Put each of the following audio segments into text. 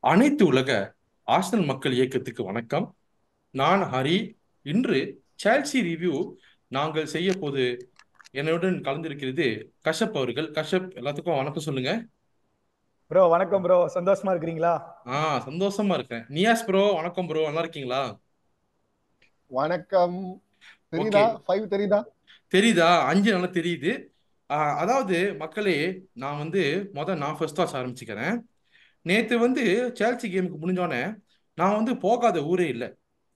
அனைத்து உலக ஆர்சனல் மக்கள் இயக்கத்துக்கு வணக்கம் நான் ஹரி இன்று சேல்சி ரிவ்யூ நாங்கள் செய்ய போது என்னுடன் கலந்திருக்கிறது கஷப் அவர்கள் கஷப் எல்லாத்துக்கும் வணக்கம் சொல்லுங்க ப்ரோ வணக்கம் ப்ரோ சந்தோஷமா இருக்கிறீங்களா ஆ சந்தோஷமா இருக்கேன் நியாஸ் ப்ரோ வணக்கம் ப்ரோ நல்லா இருக்கீங்களா வணக்கம் தெரியுதா ஃபைவ் தெரியுதா தெரியுதா அஞ்சு நல்லா தெரியுது ஆ, அதாவது மக்களே நான் வந்து மொதல் நான் ஃபர்ஸ்ட் டாஸ் ஆரம்பிச்சுக்கிறேன் நேற்று வந்து சேல்சி கேமுக்கு முடிஞ்சோடனே நான் வந்து போகாத ஊரே இல்லை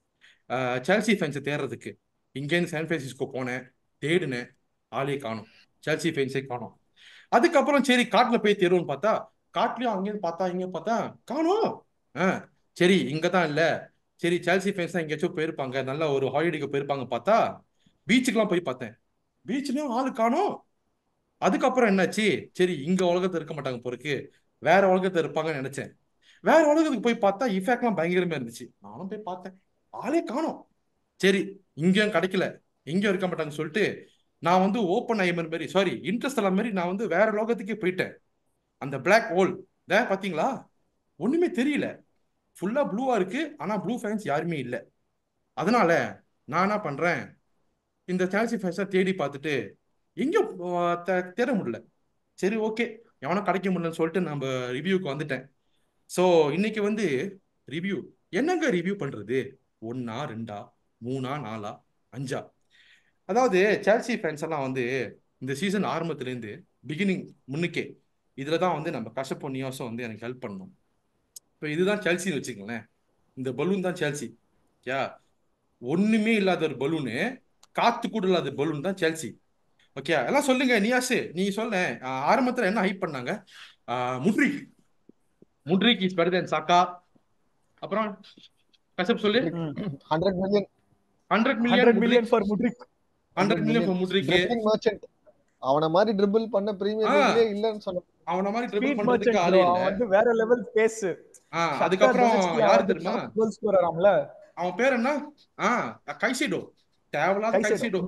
சேல்சி ஃபேன்ஸை தேடுறதுக்கு இங்கேருந்து சான் ஃப்ரான்சிஸ்கோ போனேன் தேடினேன் ஆளே காணோம் சேல்சி ஃபேன்ஸே காணோம் அதுக்கப்புறம் சரி காட்டில் போய் தேடுவோம்னு பார்த்தா காட்டுலயும் அங்கேயும் பார்த்தா இங்கேயும் பார்த்தா காணோம் ஆ சரி இங்கே தான் இல்லை சரி சேல்சி ஃபேன்ஸ் தான் எங்கேயாச்சும் போயிருப்பாங்க நல்ல ஒரு ஹாலிடேக்கு போயிருப்பாங்க பார்த்தா பீச்சுக்கெல்லாம் போய் பார்த்தேன் பீச்லயும் ஆளு காணோம் அதுக்கப்புறம் என்னாச்சு சரி இங்க உலகத்துல இருக்க மாட்டாங்க போறக்கு வேற உலகத்துல இருப்பாங்கன்னு நினைச்சேன் வேற உலகத்துக்கு போய் பார்த்தா இஃபெக்ட்லாம் பயங்கரமா இருந்துச்சு நானும் போய் பார்த்தேன் ஆளே காணோம் சரி இங்கேயும் கிடைக்கல இங்கேயும் இருக்க மாட்டாங்கன்னு சொல்லிட்டு நான் வந்து ஓப்பன் ஐமர் மாதிரி சாரி இன்ட்ரெஸ்ட் எல்லாம் மாதிரி நான் வந்து வேற லோகத்துக்கே போயிட்டேன் அந்த பிளாக் ஹோல் தே பாத்தீங்களா ஒண்ணுமே தெரியல ஃபுல்லா ப்ளூவா இருக்கு ஆனா ப்ளூ ஃபேன்ஸ் யாருமே இல்லை அதனால நான் என்ன பண்றேன் இந்த சேல்சி ஃபேன்ஸை தேடி பார்த்துட்டு எங்கேயும் ஆஹ், தே- தேட முடியல சரி ஓகே எவனும் கிடைக்க முடியலன்னு சொல்லிட்டு நம்ம ரிவ்யூக்கு வந்துட்டேன் ஸோ இன்னைக்கு வந்து ரிவ்யூ என்னங்க ரிவ்யூ பண்றது ஒண்ணா ரெண்டா மூணா நாலா அஞ்சா அதாவது சேல்சி ஃபேன்ஸ் எல்லாம் வந்து இந்த சீசன் ஆரம்பத்துலேருந்து பிகினிங் முன்னுக்கே இதில் தான் வந்து நம்ம கஷ்டப்போ நியாசம் வந்து எனக்கு ஹெல்ப் பண்ணணும் இப்போ இதுதான் சேல்சின்னு வச்சுக்கோங்களேன் இந்த பலூன் தான் சேல்சி யா ஒண்ணுமே இல்லாத ஒரு பலூனு காத்து கூட இல்லாத பலூன் தான் சேல்சி ஓகே எல்லாம் சொல்லுங்க நியாஸ் நீ சொல்ல ஆஹ் ஆரம்பத்துல என்ன ஹைப் பண்ணாங்க ஆஹ் Mudryk Mudryk is better then Saka அப்புறம் கசப் சொல்லு hundred million hundred million hundred million for Mudryk hundred million for Mudryk dribbling merchant அவன மாதிரி ட்ரிபிள் பண்ண பிரீமியர் ஆ. லீக்லயே இல்லன்னு சொன்ன அவன மாதிரி ட்ரிபிள் ஸ்பீட் பண்றதுக்கு மர்ச்சன்ட் ஆளே ப்ரோ இல்ல அவன் வந்து வேற லெவல் பேஸ் ஆஹ் அதுக்கப்புறம் யாரு தெரியுமா கோல் ஸ்கோரர் ஆம்ல அவன் பேர் என்ன ஆஹ் கைசைடோ தேவையில்லாத கைசைடோ கைசைடோ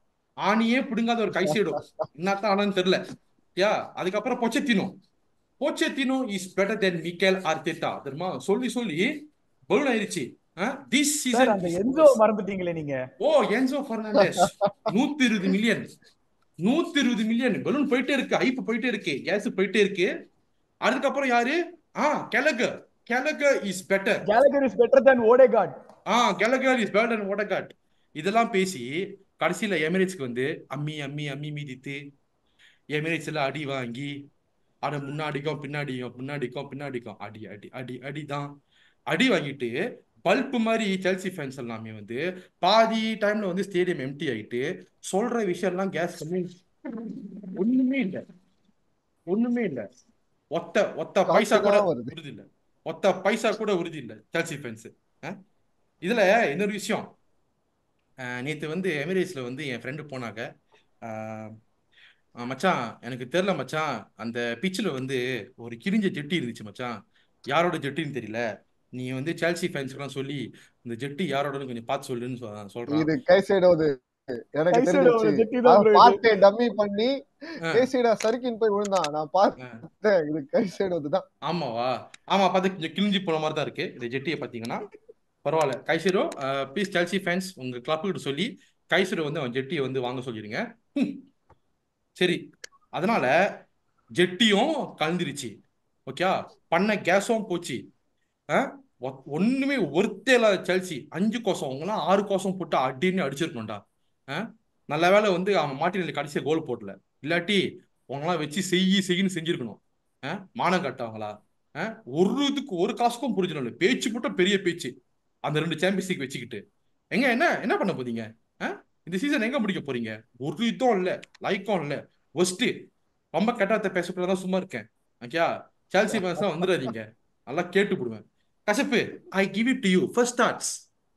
ஆணியே பிடுங்காத ஒரு கைசைடோ என்னத்தான் ஆனான்னு தெரியல யா அதுக்கப்புறம் Pochettino Pochettino is better then Mikel Arteta தெரியுமா சொல்லி சொல்லி பலூன் ஆயிருச்சு திஸ் சார் சீசன் அந்த என்ஜோ மறந்துட்டீங்களே நீங்க ஓ என்சோ பெர்னாண்டஸ் நூத்தி இருபது மில்லியன் நூத்தி இருபது மில்லியன் பலூன் போயிட்டே இருக்கு ஐப்பு போயிட்டே இருக்கு கேஸ் போயிட்டே இருக்கு அதுக்கப்புறம் யாரு ஆ Gallagher Gallagher is better Gallagher is better than Odegaard ஆ Gallagher is better than Odegaard இதெல்லாம் பேசி கடைசியில எமிரேட்ஸ்க்கு வந்து அம்மி அம்மி அம்மி மீதித்து எமிரேட்ஸ்ல அடி வாங்கி அட முன்னாடிக்கும் பின்னாடிக்கும் பின்னாடிக்கும் பின்னாடிக்கும் அடி அடி அடி அடி தான் அடி வாங்கிட்டு பல்ப் மாதிரி செல்சி ஃபேன்ஸ் எல்லாமே வந்து பாதி டைம்ல வந்து ஸ்டேடியம் எம்டி ஆயிட்டு சொல்ற விஷயம் எல்லாம் கேஸ் பண்ணி ஒண்ணுமே இல்ல ஒண்ணுமே இல்ல ஒத்த ஒத்த பைசா கூட காத்துதான் வருது. உறுதி இல்ல ஒத்த பைசா கூட உறுதி இல்ல செல்சி ஃபேன்ஸ் இதுல இன்னொரு விஷயம் அஹ் நேத்து வந்து எமிரேட்ஸ்ல வந்து என் ஃப்ரெண்டு போனாங்க அஹ் அஹ் மச்சான் எனக்கு தெரியல மச்சான் அந்த பிச்சில் வந்து ஒரு கிழிஞ்ச ஜெட்டி இருந்துச்சு மச்சான் யாரோட ஜெட்டின்னு தெரியல நீ வந்து சேல்சி ஃபேன்ஸ்க்குலாம் சொல்லி இந்த ஜெட்டி யாரோடன்னு கொஞ்சம் பார்த்து சொல்லுன்னு சொ- சொல்றான் இது கைசைடோது எனக்கு கைசைடோட தெரிஞ்சிச்சு ஜெட்டி தான் bro இது. பார்த்தேன் டம்மி பண்ணி அஹ் கைசைடா சறுக்கின்னு போய் விழுந்தான் நான் அஹ் பார்த்தேன் இது கைசைடோது தான் ஆமாவா ஆமா பார்த்து கொஞ்சம் கிழிஞ்சு போன மாதிரி தான் இருக்கு இந்த ஜெட்டியை பார்த்தீங்கன்னா பரவாயில்ல கைசிரோ ப்ளீஸ் சேல்சி ஃபேன்ஸ் உங்க கிளப்புக்கிட்ட சொல்லி கைசிரோ வந்து அவன் ஜெட்டியை வந்து வாங்க சொல்லிடுங்க ஹம். சரி அதனால ஜெட்டியும் கலந்துருச்சு ஓகே பண்ண கேஸும் போச்சு அஹ் ஒ- ஒண்ணுமே ஒருத்தே இல்லாத செல்சி அஞ்சு கோசம் அவங்கலாம் ஆறு கோசம் போட்டு அடின்னு அடிச்சிருக்கணும்டா அஹ் நல்ல வேளை வந்து அவன் மாட்டினில் கடைசியாக கோல் போடல இல்லாட்டி அவங்களாம் வச்சு செய்யி செய்யின்னு செஞ்சிருக்கணும் அஹ் மானம் கட்டவங்களா அஹ் ஒரு இதுக்கு ஒரு காசுக்கும் புரிஞ்சல பேச்சு மட்டும் பெரிய பேச்சு அந்த ரெண்டு சாம்பியன்ஸ் லீக் வச்சுக்கிட்டு எங்க என்ன என்ன பண்ண போறீங்க அஹ் இந்த சீசன் எங்க முடிக்க போறீங்க ஒரு இதுவும் இல்ல லைக்கும் இல்ல ஒஸ்ட் ரொம்ப கெட்டாத்த பேசப்பட தான் சும்மா இருக்கேன் ஓகே சேல்சி ஃபேன்ஸ் தான் வந்துடாதீங்க நல்லா கேட்டு போடுவேன் கசப்பு I give it to you first starts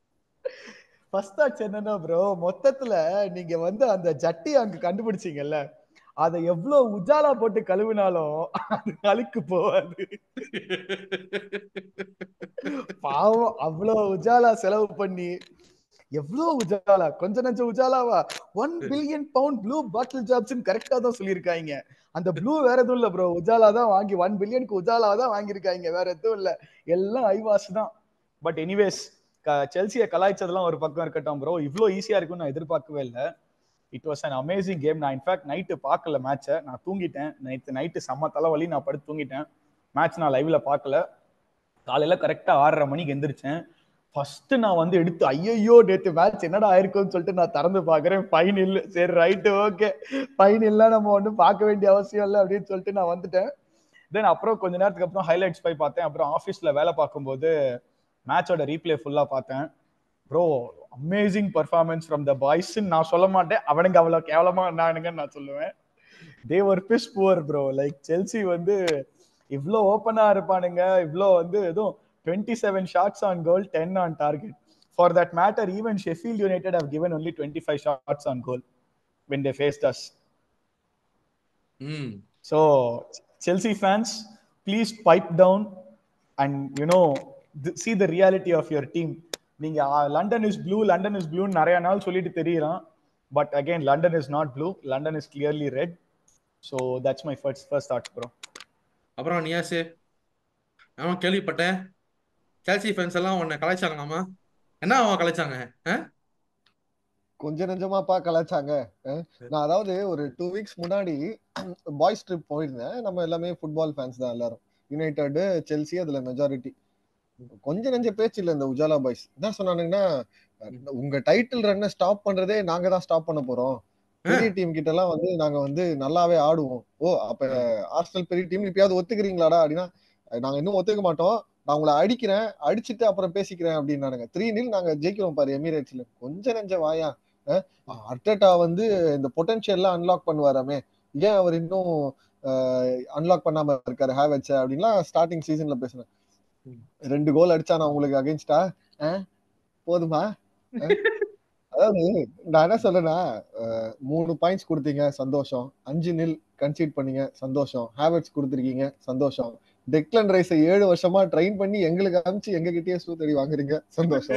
first thoughts என்னன்னா ப்ரோ மொத்தத்துல நீங்க வந்து அந்த ஜட்டி அங்க கண்டுபிடிச்சீங்கல்ல அதை எவ்வளவு உஜாலா போட்டு கழுவினாலும் அது அழுக்கு போகாது பாவம் அவ்வளவு உஜாலா செலவு பண்ணி எவ்வளவு உஜாலா கொஞ்ச நஞ்ச உஜாலாவா one billion pound blue bottle jobs கரெக்டா தான் சொல்லியிருக்காங்க அந்த ப்ளூ வேற எதுவும் இல்ல ப்ரோ உஜாலா தான் வாங்கி ஒன் பில்லியனுக்கு உஜாலா தான் வாங்கியிருக்காங்க வேற எதுவும் இல்ல எல்லாம் ஐவாஸ் தான் பட் எனிவேஸ் செல்சியை கலாய்ச்சதெல்லாம் ஒரு பக்கம் இருக்கட்டும் ப்ரோ இவ்வளோ ஈஸியா இருக்கும்னு நான் எதிர்பார்க்கவே இல்லை it was an amazing game நான் இன்ஃபேக்ட் நைட்டு பார்க்கல மேட்சை நான் தூங்கிட்டேன் நைட்டு நைட்டு செம்ம தலைவலி நான் படுத்து தூங்கிட்டேன் மேட்ச் நான் லைவ்ல பார்க்கல காலையில கரெக்டா ஆறரை மணிக்கு எந்திரிச்சேன் ஃபர்ஸ்ட் நான் வந்து எடுத்து ஐயோ நேத்து மேட்ச் என்னடா ஆயிருக்கும்னு சொல்லிட்டு நான் திறந்து பாக்குறேன் ஃபைன் இல்ல சரி ரைட்டு ஓகே ஃபைன் இல்ல நம்ம ஒன்றும் பார்க்க வேண்டிய அவசியம் இல்லை அப்படின்னு சொல்லிட்டு நான் வந்துட்டேன் தென் அப்புறம் கொஞ்ச நேரத்துக்கு அப்புறம் ஹைலைட்ஸ் போய் பார்த்தேன் அப்புறம் ஆஃபீஸ்ல வேலை பார்க்கும்போது மேட்சோட ரீப்ளே ஃபுல்லா பார்த்தேன் bro amazing performance from the boys நான் சொல்ல மாட்டேன் அவனுங்க அவ்வளவு கேவலமா இருந்தானுங்கன்னு நான் சொல்லுவேன் தே ஒரு பிஸ் புவர் ப்ரோ லைக் செல்சி வந்து இவ்வளோ ஓப்பனா இருப்பானுங்க இவ்வளோ வந்து எதுவும் twenty seven shots on goal ten on target for that matter even Sheffield United have given only twenty five shots on goal when they faced us ம் so Chelsea fans please pipe down and you know see the reality of your team நீங்க London is blue London is ப்ளூன்னு நிறைய நாள் சொல்லிட்டு தெரியலாம் but again London is not blue London is clearly red so that's my first first thoughts bro அப்புறம் நியாசு அவன் கேள்விப்பட்டேன் சேல்சி ஃபேன்ஸ் எல்லாம் உன்னை கலாய்ச்சாங்களாமா என்ன அவன் கலாய்ச்சாங்க ஆ? கொஞ்ச நெஞ்சமாப்பா கலாச்சாங்க அஹ் நான் அதாவது ஒரு டூ வீக்ஸ் முன்னாடி பாய்ஸ் ட்ரிப் போயிருந்தேன் நம்ம எல்லாமே ஃபுட்பால் ஃபேன்ஸ் தான் எல்லாரும் யுனைடெட் செல்சி அதுல மெஜாரிட்டி கொஞ்ச நெஞ்ச பேச்சு இல்ல இந்த உஜாலா பாய்ஸ் என்ன சொன்னானுங்கன்னா உங்க டைட்டில் ரன்னை ஸ்டாப் பண்றதே நாங்க தான் ஸ்டாப் பண்ண போறோம் பெரிய டீம் கிட்ட எல்லாம் வந்து நாங்க வந்து நல்லாவே ஆடுவோம் ஓ அப்ப ஆர்சனல் பெரிய டீம் இப்பயாவது ஒத்துக்கிறீங்களாடா அப்படின்னா நாங்க இன்னும் ஒத்துக்க மாட்டோம் நான் உங்களை அடிக்கிறேன் அடிச்சுட்டு அப்புறம் பேசிக்கிறேன் அப்படின்னானுங்க த்ரீ நில் நாங்க ஜெயிக்கிறோம் பாரு எமிரேட்ஸ்ல கொஞ்ச நெஞ்ச வாயா அர்டேட்டா வந்து இந்த பொட்டன்ஷியல்லாம் அன்லாக் பண்ணுவாராமே ஏன் அவர் இன்னும் அன்லாக் பண்ணாம இருக்காரு ஹேவட்ஸ் அப்படின்லாம் ஸ்டார்டிங் சீசன்ல பேசுனேன் ரெண்டு கோல் அடிச்சா நான் உங்களுக்கு அகைன்ஸ்டா போதுமா அஹ்? அதாவது நான் என்ன சொல்றேன்னா அஹ், மூணு பாயிண்ட்ஸ் கொடுத்தீங்க சந்தோஷம் அஞ்சு நில் கன்சீட் பண்ணீங்க சந்தோஷம் ஹேவட்ஸ் கொடுத்துருக்கீங்க சந்தோஷம் டெக்லன் ரைஸை ஏழு வருஷமா ட்ரெயின் பண்ணி எங்களுக்கு அனுப்பிச்சு எங்க கிட்டயே சூத்தடி வாங்குறீங்க சந்தோஷம்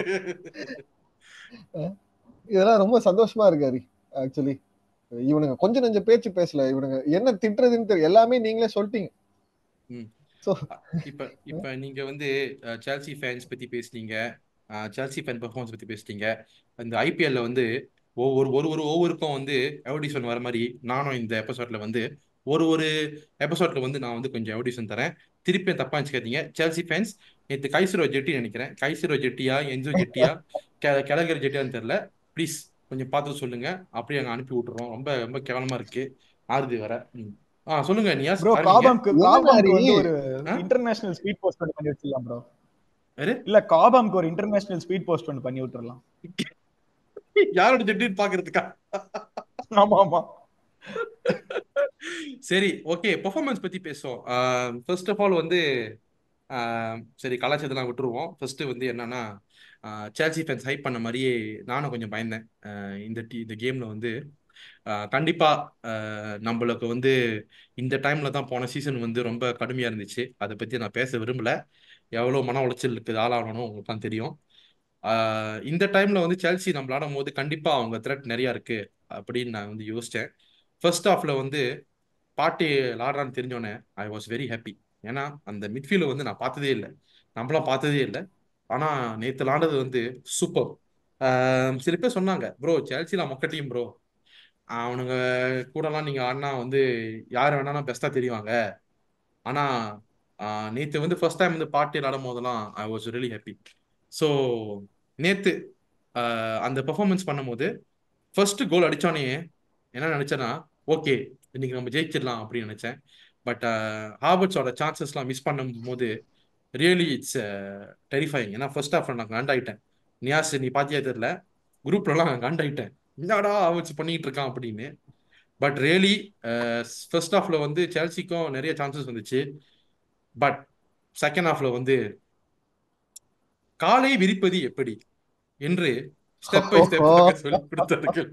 இதெல்லாம் ரொம்ப சந்தோஷமா இருக்காரு ஆக்சுவலி இவனுங்க கொஞ்சம் நெஞ்ச பேச்சு பேசல இவனுங்க என்ன திட்டுறதுன்னு தெரியும் எல்லாமே நீங்களே சொல்லிட்டீங்க இப்ப இப்ப நீங்க வந்து அஹ், சேல்சி ஃபேன்ஸ் பத்தி பேசுனீங்க அஹ், சேல்சி ஃபேன் பெர்ஃபார்மன்ஸ் பத்தி பேசுனீங்க இந்த ஐபிஎல்ல வந்து ஒவ்வொரு ஒரு ஒரு ஓவருக்கும் வந்து எவடிஷன் வர மாதிரி நானும் இந்த எபிசோட்ல வந்து ஒரு ஒரு எபிசோட்ல வந்து நான் வந்து கொஞ்சம் எவடிஷன் தரேன் திருப்பி தப்பா வச்சுக்காதீங்க சேல்சி ஃபேன்ஸ் நேற்று கைசிரோ ஜெட்டி நினைக்கிறேன் கைசிரோ ஜெட்டியா என்ஜோ ஜெட்டியா கெ- கெலகர் ஜெட்டியான்னு தெரியல ப்ளீஸ் கொஞ்சம் பார்த்து சொல்லுங்க அப்படியே அங்க அனுப்பி விட்டுறோம் ரொம்ப ரொம்ப கேவலமா இருக்கு ஆறுதி வர ம். ஆ சொல்லுங்க நியாஸ் ப்ரோ ஆரம்பிங்க காபாம்க்கு என்ன காபாம்க்கு மாதிரி? வந்து ஒரு ஆ? இன்டர்நேஷனல் ஸ்பீட் போஸ்ட் ஒன்று பண்ணி வச்சிடலாம் ப்ரோ யாரு? இல்ல காபாம்க்கு ஒரு இன்டர்நேஷனல் ஸ்பீட் போஸ்ட் ஒன்று பண்ணி விட்டுறலாம் யாரோட ஜெட்டின்னு பாக்குறதுக்கா ஆமா ஆமா சரி ஓகே பெர்ஃபார்மன்ஸ் பத்தி பேசுவோம் ஃபர்ஸ்ட் ஆஃப் ஆல் வந்து ஆஹ் சரி கலாச்சாரத்தெல்லாம் விட்டுருவோம் ஃபர்ஸ்ட் வந்து என்னன்னா சேல்சி ஃபேன்ஸ் ஹைப் பண்ண மாதிரியே நானும் கொஞ்சம் பயந்தேன் ஆஹ் இந்த டி இந்த கேம்ல வந்து ஆஹ் கண்டிப்பா ஆஹ் நம்மளுக்கு வந்து இந்த டைம்ல தான் போன சீசன் வந்து ரொம்ப கடுமையா இருந்துச்சு அதை பத்தி நான் பேச விரும்பல எவ்வளவு மன உளைச்சலுக்கு ஆளாகணும் உங்களுக்கு தான் தெரியும் ஆஹ் இந்த டைம்ல வந்து சேல்சி நம்ம விளையாடும் போது கண்டிப்பா அவங்க த்ரெட் நிறைய இருக்கு அப்படின்னு நான் வந்து யோசிச்சேன் ஃபர்ஸ்ட் ஹாஃப்ல வந்து பாட்டி விளாடுறான்னு தெரிஞ்சோடனே ஐ வாஸ் வெரி ஹாப்பி ஏன்னா அந்த மிட்ஃபீல்ட வந்து நான் பார்த்ததே இல்லை நம்மளாம் பார்த்ததே இல்லை ஆனா நேத்து விளாண்டது வந்து சூப்பர் சில பேர் சொன்னாங்க ப்ரோ சேல்சிலாம் மொக்க டீம் ப்ரோ அவனுங்க கூடலாம் நீங்க ஆடினா வந்து யார் வேணாலும் பெஸ்டா தெரிவாங்க ஆனா ஆஹ் நேத்து வந்து ஃபர்ஸ்ட் டைம் வந்து பார்ட்டி விளாடும் போதெல்லாம் I was really happy so நேத்து ஆஹ் அந்த பெர்ஃபார்மன்ஸ் பண்ணும்போது ஃபர்ஸ்ட் கோல் அடிச்சோனே என்ன நினைச்சேன்னா ஓகே இன்னைக்கு நம்ம ஜெயிச்சிடலாம் அப்படின்னு நினைச்சேன் பட் ஹார்வர்ட்ஸோட சான்சஸ்லாம் மிஸ் பண்ணும்போது ரியலி இட்ஸ் டெரிஃபைங் ஏன்னா ஃபர்ஸ்ட் ஹாஃப் நான் காண்டாயிட்டேன் நியாஸ் நீ பாத்தியா தெரியல குரூப்லலாம் நான் காண்டாயிட்டேன் என்னடா ஹார்வர்ட்ஸ் பண்ணிட்டு இருக்கான் அப்படின்னு பட் ரியலி ஃபர்ஸ்ட் ஹாஃப்ல வந்து சேல்சிக்கும் நிறைய சான்சஸ் வந்துச்சு பட் செகண்ட் ஹாஃப்ல வந்து காலை விரிப்பது எப்படி என்று ஸ்டெப் பை ஸ்டெப் சொல்லி கொடுத்தார்கள்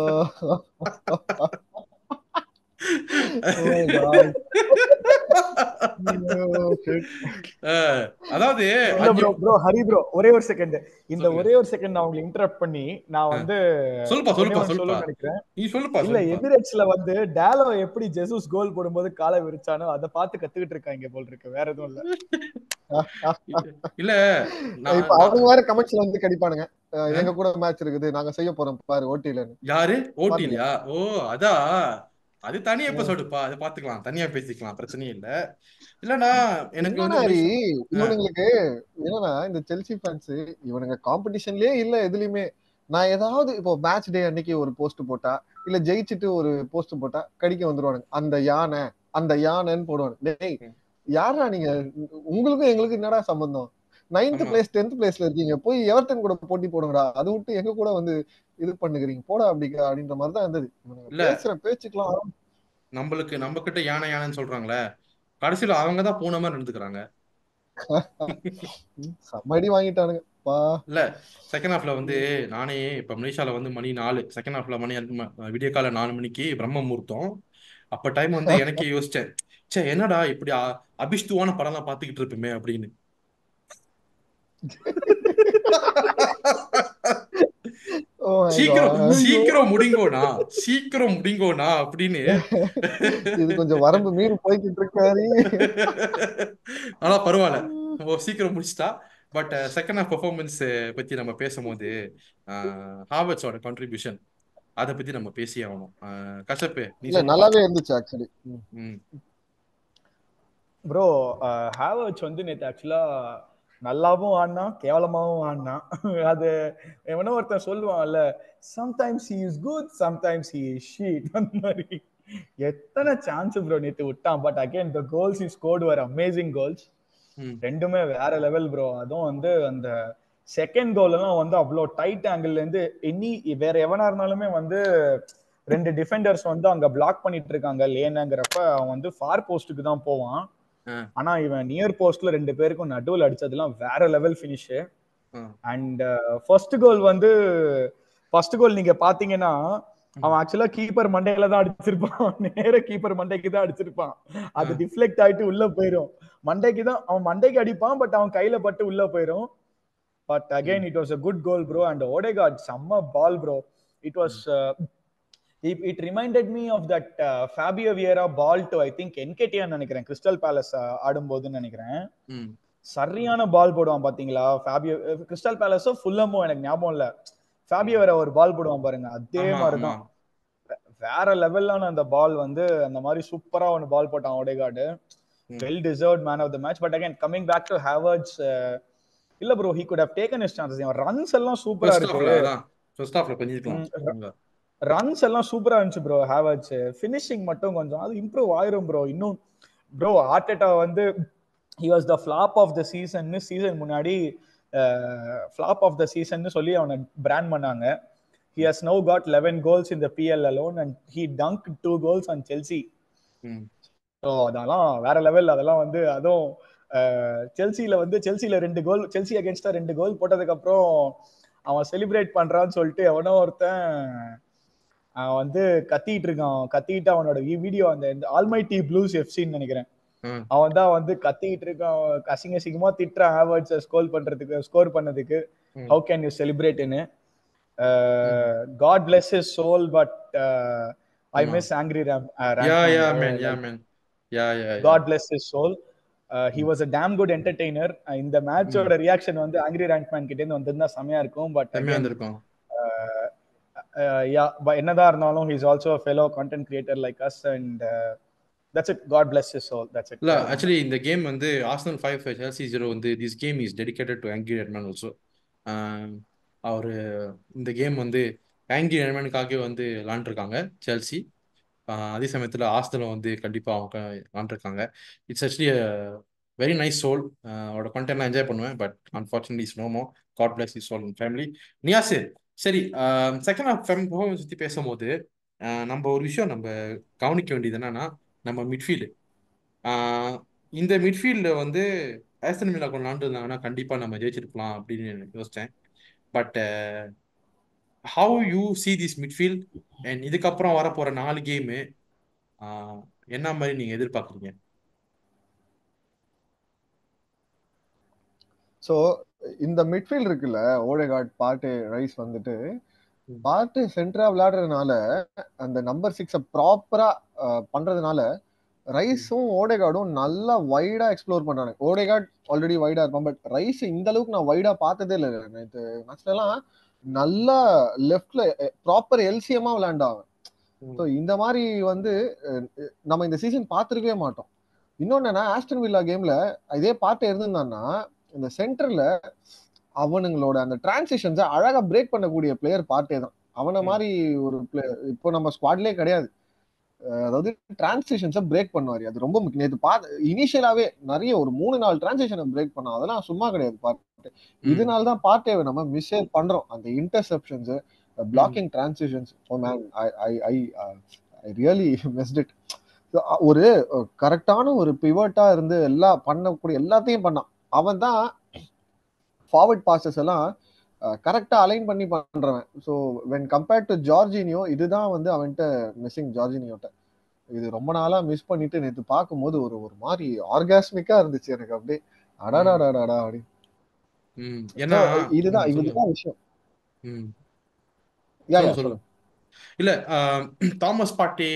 Oh my God. Oh, shit. அஹ், அதாவது இல்ல அஞ்சு ப்ரோ ப்ரோ ஹரி ப்ரோ ஒரே ஒரு செகண்ட் இந்த சொல்லுங்க ஒரே ஒரு செகண்ட் நான் உங்களை இன்டரப்ட் பண்ணி நான் அஹ், வந்து சொல்லுப்பா ஒன்னே சொல்லுப்பா ஒன்று சொல்லுப்பா சொல்லணும்னு நினைக்கிறேன் நீ சொல்லுப்பா இல்ல சொல்லுப்பா எமிரேட்ஸ்ல வந்து டேலோ எப்படி ஜெசூஸ் கோல் போடும்போது காலை விரிச்சானோ அதை பார்த்து கத்துக்கிட்டு இருக்காங்க போல் இருக்கு வேற எதுவும் இல்ல இல்ல நான் இப்ப நான் அவங்க வேற கமெண்ட்ஸ்ல வந்து கடிப்பானுங்க அஹ், அஹ், எங்க கூட மேட்ச் இருக்குது நாங்க செய்ய போறோம் பாரு ஓட்டிலன்னு யாரு பாத்தீங்களா ஓட்டிலியா ஓ அதா அது தனி ம். எபிசோடுப்பா அதை பாத்துக்கலாம் தனியா பேசிக்கலாம் பிரச்சனையே இல்ல இல்லனா எனக்கு என்னன்னா வந்து ஹரி மனுஷன் அஹ், இவனுங்களுக்கு என்னன்னா இந்த செல்சி ஃபேன்ஸ் இவனுங்க காம்படிஷன்லயே இல்ல எதுலயுமே நான் ஏதாவது இப்போ மேட்ச் டே அன்னைக்கு ஒரு போஸ்ட் போட்டா இல்ல ஜெயிச்சுட்டு ஒரு போஸ்ட் போட்டா கடிக்க வந்துருவானுங்க அந்த யானை அந்த யானைன்னு போடுவானுங்க டேய் ம், யாரா நீங்க உங்களுக்கும் எங்களுக்கும் என்னடா சம்பந்தம் நைன்த் ஆமா பிளேஸ் டென்த் பிளேஸ்ல இருக்கீங்க போய் எவர்டன் கூட போட்டி போடுங்கடா அதை விட்டு எங்க கூட வந்து இது பண்ணுகிறீங்க போடா அப்படி அப்படின்ற மாதிரி தான் இருந்தது இவனுங்க இல்ல பேசுற பேச்சுக்கெல்லாம் நம்மளுக்கு நம்ம கிட்ட யானை யானைன்னு சொல்றாங்களே கடைசியில அவங்க தான் பூனை மாதிரி நடந்துக்கிறாங்க ம், செம்ம அடி வாங்கிட்டானுங்க பா இல்ல செகண்ட் ஹாஃப்ல வந்து நானே இப்ப மலேசியால வந்து மணி நாலு செகண்ட் ஹாஃப்ல மணி ம- விடிய காலை நாலு மணிக்கு பிரம்ம முகூர்த்தம் அப்ப டைம் வந்து எனக்கே யோசிச்சேன் ச்சே என்னடா இப்படி அ- அபிஷ்துவான படம்லாம் பாத்துக்கிட்டு இருப்போமே அப்படின்னு ஓ மை சீக்கிரம் காட் சீக்கிரம் முடிங்கோண்ணா சீக்கிரம் முடிங்கோண்ணா அப்படின்னு இது கொஞ்சம் வரம்பு மீறி போய்கிட்டு இருக்காரு ஆனா பரவாயில்ல ஓ சீக்கிரம் முடிச்சிட்டா பட் செகண்ட் ஹாஃப் பெர்ஃபார்மன்ஸ் பத்தி நம்ம பேசும்போது ஹாவர்ட்ஸோட கான்ட்ரிபியூஷன் அதை பத்தி நம்ம பேசி ஆகணும் அஹ், கசப்பு நீ இல்ல சொல்லுப்பா நல்லாவே இருந்துச்சு ஆக்சுவலி ம் ப்ரோ ஹேவர்ட்ஸ் வந்து நேற்று ஆக்சுவலா நல்லாவும் ஆடினா கேவலமாவும் ஆடினா அது எவனோ ஒருத்தன் சொல்லுவான்ல sometimes he is good sometimes he is shit அந்த மாதிரி எத்தனை சான்ஸ் ப்ரோ நேற்று விட்டான் but again the goals is scored were amazing goals hmm ரெண்டுமே வேற லெவல் ப்ரோ அதுவும் வந்து அந்த செகண்ட் கோல் எல்லாம் வந்து அவ்வளோ டைட் ஆங்கிள் இருந்து இனி வேற எவனா இருந்தாலுமே வந்து ரெண்டு டிஃபெண்டர்ஸ் வந்து அங்க பிளாக் பண்ணிட்டு இருக்காங்க லேனுங்கிறப்ப அவன் வந்து ஃபார் போஸ்ட்டுக்கு தான் போவான் ஆ ஆனா இவன் நியர் போஸ்ட்ல ரெண்டு பேருக்கும் நடுவில் அடிச்சதெல்லாம் வேற லெவல் ஃபினிஷ் ஆ அண்ட் ஃபர்ஸ்ட் கோல் வந்து ஃபர்ஸ்ட் கோல் நீங்க பாத்தீங்கன்னா அவன் ஆக்சுவலா கீப்பர் மண்டையில தான் அடிச்சிருப்பான் நேர கீப்பர் மண்டைக்கு தான் அடிச்சிருப்பான் அது ஆ. டிஃப்ளெக்ட் ஆயிட்டு உள்ள போயிரும் மண்டைக்கு தான் அவன் மண்டைக்கு அடிப்பான் பட் அவன் கையில பட்டு உள்ள போயிரும் but again it was a good goal bro and Odegaard செம்ம ball bro it was it reminded me of that Fabio Vieira ball to I think என்கேடியான்னு நினைக்கிறேன் கிறிஸ்டல் பேலஸ் ஆடும்போதுன்னு நினைக்கிறேன் ம் சரியான பால் போடுவான் பாத்தீங்களா ஃபேபியோ கிறிஸ்டல் பேலஸோ ஃபுல்லமோ எனக்கு ஞாபகம் இல்ல ஃபேபியோ வேற ஒரு பால் போடுவான் பாருங்க அதே ஆமா மாதிரி ஆமா தான் வேற லெவல்லான அந்த பால் வந்து அந்த மாதிரி சூப்பரா ஒன்னு பால் போட்டான் Odegaard hmm well deserve man of the match but again coming back to Havertz இல்ல bro he could have taken his chances runs எல்லாம் சூப்பரா ஃபர்ஸ்ட் இருக்கு ஹாஃப்ல அதான் ஃபர்ஸ்ட் ஹாஃப்ல பண்ணிருக்கலாம் ம், அவங்க ரன்ஸ் எல்லாம் சூப்பரா இருந்துச்சு ப்ரோ ஹேவர்ட்ஸ் ஃபினிஷிங் மட்டும் கொஞ்சம் அது இம்ப்ரூவ் ஆயிரும் ப்ரோ இன்னும் ப்ரோ ஆர்டெட்டா வந்து he was the flop of the season season முன்னாடி ஃபிளாப் ஆஃப் த சீசன் சொல்லி அவனை பிராண்ட் பண்ணாங்க he has no got eleven goals in the PL alone and he dunk two goals on Chelsea hmm so அதெல்லாம் வேற level அதெல்லாம் வந்து அதுவும் செல்சியில வந்து செல்சியில ரெண்டு கோல் செல்சி அகேன்ஸ்டா ரெண்டு கோல் போட்டதுக்கு அப்புறம் அவன் செலிப்ரேட் பண்றான்னு சொல்லிட்டு எவனோ ஒருத்தன் அவன் வந்து கத்திட்டு இருக்கான் கத்திட்டு அவனோட வீடியோ அந்த ஆல்மைட்டி ப்ளூஸ் எஃப்சின்னு நினைக்கிறேன் ம் அவன் தான் வந்து கத்திட்டு இருக்கான் அசிங்க அசிங்கமா திட்டுறான் ஹேவர்ட்ஸ் ஸ்கோர் பண்றதுக்கு ஸ்கோர் பண்ணதுக்கு ம் ஹவு கேன் யூ செலிப்ரேட்னு hmm God bless his soul but I ஆமா miss Angry Rant yeah Rantman yeah bro man yeah like man yeah yeah yeah God bless his soul he hmm was a damn good entertainer இந்த ம் மேட்சோட reaction வந்து angry ரேங்க்மேன் கிட்ட இருந்து வந்திருந்தா செமையா இருக்கும் பட் செம்மையா அகைன் வந்திருக்கும் யா என்னதான் இருந்தாலும் he's also fellow content creator like us and that's it God bless his soul that's it இல்ல வேற ஒன்றும் ஆக்சுவலி இந்த கேம் வந்து ஆர்சனல் ஃபைவ் செல்சி ஜீரோ வந்து this game is dedicated to Angry Rantman also அவர் இந்த கேம் வந்து ஆங்கி ரெட்மேனுக்காகவே வந்து விளாண்டுருக்காங்க செல்சி அதே சமயத்தில் ஆஸ்தலம் வந்து கண்டிப்பாக அவங்க விளாண்டுருக்காங்க it's actually very nice soul அவரோட கண்டென்ட்லாம் என்ஜாய் பண்ணுவேன் but unfortunately is no more God bless his soul family நியாசு சரி செகண்ட் ஹாஃப் ஃபேம் பர்ஃபார்மன்ஸ் பற்றி பேசும்போது அஹ், நம்ம ஒரு விஷயம் நம்ம கவனிக்க வேண்டியது என்னன்னா நம்ம மிட்ஃபீல்டு இந்த மிட்ஃபீல்டில் வந்து ஆஸ்டன் மில்லா கொண்டு விளாண்டுருந்தாங்கன்னா கண்டிப்பாக நம்ம ஜெயிச்சிருக்கலாம் அப்படின்னு யோசித்தேன் but how you see this midfield and இதுக்கப்புறம் வரப்போகிற நாலு கேமு என்ன மாதிரி நீங்கள் எதிர்பார்க்குறீங்க சோ இந்த மிட்ஃபீல்ட் இருக்குல்ல ஓடேகார்ட் பாட்டு ரைஸ் வந்துட்டு பாட்டு சென்டரா விளையாடுறதுனால அந்த நம்பர் சிக்ஸ ப்ராப்பரா பண்றதுனால ரைஸும் ஓடேகார்டும் நல்லா வைடா எக்ஸ்ப்ளோர் பண்றாங்க ஓடேகார்ட் ஆல்ரெடி வைடா இருப்பான் பட் ரைஸ் இந்த அளவுக்கு நான் வைடா பார்த்ததே இல்லை நேற்று மேட்ச்ல எல்லாம் நல்லா லெஃப்ட்ல ப்ராப்பர் எல்சிஎமா விளையாண்டாங்க ஸோ இந்த மாதிரி வந்து அஹ், நம்ம இந்த சீசன் பார்த்துருக்கவே மாட்டோம் இன்னொன்னு என்ன ஆஸ்டன் வில்லா கேம்ல இதே பாட்டு இருந்திருந்தான்னா இந்த சென்டர்ல அவனுங்களோட அந்த டிரான்சிஷன்ஸை அழகா பிரேக் பண்ணக்கூடிய பிளேயர் பாட்டே தான் அவனை ம். மாதிரி ஒரு பிளேயர் இப்போ நம்ம ஸ்குவாட்லயே கிடையாது அஹ் அதாவது டிரான்சிஷன்ஸை பிரேக் பண்ணுவாரு அது ரொம்ப முக்கியம் நேற்று பார்த்து இனிஷியலாவே நிறைய ஒரு மூணு நாலு டிரான்சிஷனை பிரேக் பண்ணோம் அதெல்லாம் சும்மா கிடையாது பாட்டு இதனால தான் பாட்டே நம்ம மிஸ் பண்றோம் அந்த interceptions blocking transitions oh man I I I I really missed it ஒரு கரெக்டான ஒரு பிவட்டா இருந்து எல்லா பண்ணக்கூடிய எல்லாத்தையும் பண்ணான் அவன் தான் ஃபார்வர்ட் பாசஸ் எல்லாம் கரெக்டா அலைன் பண்ணி பண்றவன் so when compared to Jorginho இதுதான் வந்து அவன்கிட்ட மிஸ்ஸிங் ஜார்ஜினியோட்ட இது ரொம்ப நாளா மிஸ் பண்ணிட்டு நேற்று பார்க்கும்போது ஒரு ஒரு மாதிரி ஆர்காஸ்மிக்கா இருந்துச்சு எனக்கு அப்படியே அடாடாடாடாடா அப்படி ம். ஏன்னா So, இதுதான் ம், சொல்லுங்க. இதுதான் விஷயம் ம். யா சொல்லுங்க யா சொல்லுங்க இல்ல ஆஹ், தாமஸ் பாட்டே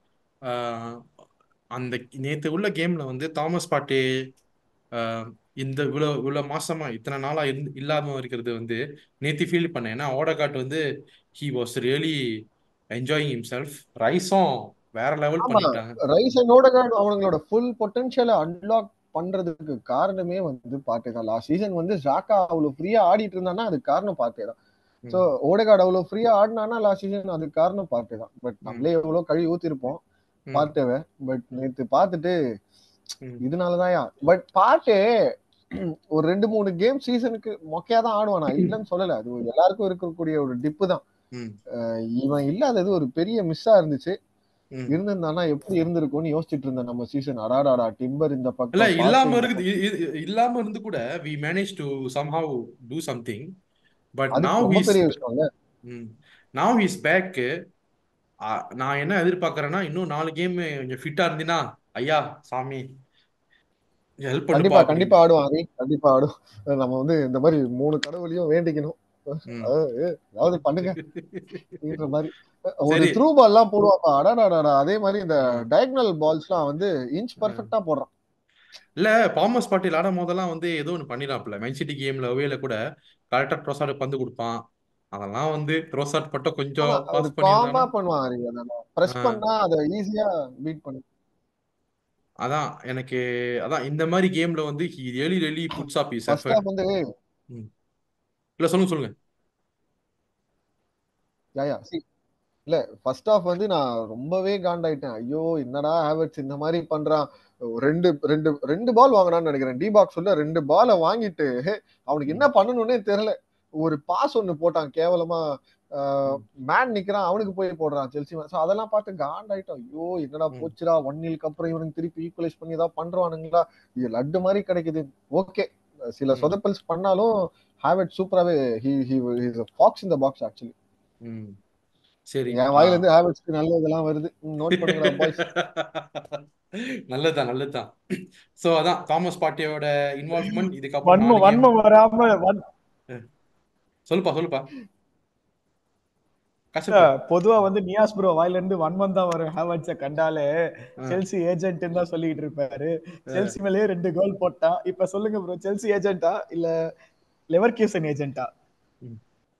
ஆஹ், அந்த நேத்து உள்ள கேம்ல வந்து தாமஸ் பாட்டே ஆஹ், இந்த இவ்வளவு இவ்வளவு மாசமா இத்தனை நாளா இருந்து இல்லாம இருக்கிறது வந்து நேத்து ஃபீல் பண்ணேன் ஏன்னா ஓடகாட் வந்து he was really enjoying himself ரைஸும் வேற லெவல் ஆமா பண்ணிட்டாங்க ரைஸ் அண்ட் ஓடகார்டு அவங்களோட ஃபுல் பொட்டன்ஷியலை அன்லாக் பண்றதுக்கு காரணமே வந்து பாட்டே தான் லாஸ்ட் சீசன் வந்து ஜாக்கா அவ்வளவு ஃப்ரீயா ஆடிட்டு இருந்தானா அதுக்கு காரணம் பாட்டே தான் சோ ம், ஓடகார்டு அவ்வளவு ஃப்ரீயா ஆடினானா லாஸ்ட் சீசன் அதுக்கு காரணம் பாட்டே தான் பட் ம், நம்மளே எவ்வளவு கழுவி ஊத்திருப்போம் ம், பார்த்தேவ பட் நேத்து பார்த்துட்டு ம், இதனாலதான்யா பட் பாட்டே ஒரு ரெண்டு மூணு கேம் சீசனுக்கு மொக்கையா தான் ஆடுவான் நான் இல்லைன்னு சொல்லல அது ஒரு எல்லாருக்கும் இருக்கக்கூடிய ஒரு டிப்பு தான் ம், அஹ் இவன் இல்லாதது ஒரு பெரிய மிஸ்ஸா இருந்துச்சு ம். இருந்திருந்தானா எப்படி இருந்திருக்கும்னு யோசிச்சுட்டு இருந்தேன் நம்ம சீசன் அடாடாடா டிம்பர் இந்த இல்ல பக்கம் பாட்டு இல்லாம இந்த இருக்குது பக்கம் இ- இ- இல்லாம இருந்து கூட we manage to somehow do something but அது now ரொம்ப he's பெரிய விஷயம்ல ம் now he's back ஆ, நான் என்ன எதிர்பார்க்கறேன்னா இன்னும் நாலு கேம் கொஞ்சம் ஃபிட்டா இருந்தீனா ஐயா சாமி ஹெல்ப் பண்ணுப்பா கண்டிப்பா அப்படின்னு கண்டிப்பா ஆடுவான் ஹரி கண்டிப்பா ஆடுவான் நம்ம வந்து இந்த மாதிரி மூணு கடவுளையும் வேண்டிக்கணும் ம். அதாவது ஏதாவது பண்ணுங்க அப்படின்ற மாதிரி ஒரு சரி த்ரூ பால் எல்லாம் போடுவாப்பா அடாடாடா அதே மாதிரி இந்த ஆ, டயக்னல் பால்ஸ் எல்லாம் வந்து இன்ச் ஆ. பர்ஃபெக்டா போடுறான் இல்ல பாமஸ் பாட்டில் ஆடும் போதெல்லாம் வந்து ஏதோ ஒன்று பண்ணிடலாம்ல மைன் சிட்டி கேம்ல அவேல கூட கரெக்டா ட்ரோசார்டு பந்து கொடுப்பான் அதெல்லாம் வந்து ட்ரோசார்ட் மட்டும் கொஞ்சம் ஆமா ஒரு பாஸ் காமா பண்ணியிருந்தானா பண்ணுவான் ஹரி அதை பிரஸ் ஆ, பண்ணா அதை ஈஸியா பீட் பண்ணு அதான் எனக்கு அதான் இந்த மாதிரி கேம்ல வந்து he really really puts up his first effort half வந்து இல்ல சொல்லுங்க சொல்லுங்க யா யா see, இல்ல ஃபர்ஸ்ட் ஹாஃப் வந்து நான் ரொம்பவே காண்டாயிட்டேன் ஐயோ என்னடா ஹேவர்ட்ஸ் இந்த மாதிரி பண்றான் ரெண்டு ரெண்டு ரெண்டு பால் வாங்கினான்னு நினைக்கிறேன் டி பாக்ஸ் உள்ள ரெண்டு பாலை வாங்கிட்டு அவனுக்கு என்ன ம், பண்ணணும்னே தெரியல ஒரு பாஸ் ஒன்னு போட்டான் கேவலமா ம், மேன் நிக்கிறான் அவனுக்கு போய் போடுறான் செல்சி ஸோ அதெல்லாம் பார்த்து காண்டாயிட்டோம் ஐயோ என்னடா ம், போச்சுடா ஒன் நீலுக்கு அப்புறம் இவனுக்கு திருப்பி ஈக்குவலைஸ் பண்ணி ஏதாவது பண்றானுங்களா இது லட்டு மாதிரி கிடைக்குது ஓகே சில ம், சொதப்பல்ஸ் பண்ணாலும் ஹேவர்ட் சூப்பராகவே he he is fox in the box actually hmm. சரி என் ஆ வாயில இருந்து ஹேபிட்ஸ்க்கு நல்ல இதெல்லாம் வருது நோட் பண்ணுங்கடா பாய்ஸ் நல்லதுதான் நல்லதுதான் சோ அதான் தாமஸ் பாட்டியோட இன்வால்வ்மெண்ட் இதுக்கப்புறம் வன்மம் நாலு கேம் வன்மம் வராம வன் சொல்லுப்பா சொல்லுப்பா கசப்பு பொதுவா வந்து நியாஸ் ப்ரோ வாயில இருந்து வன்மம் தான் வரும் ஹேவர்ட்ஸ கண்டாலே ஆ, செல்சி ஏஜென்ட் தான் சொல்லிட்டு இருப்பாரு ஆ. செல்சி மேலேயே ரெண்டு கோல் போட்டா இப்ப சொல்லுங்க ப்ரோ செல்சி ஏஜென்ட்டா இல்ல லெவர் கியூசன் ஏஜென்ட்டா ம்.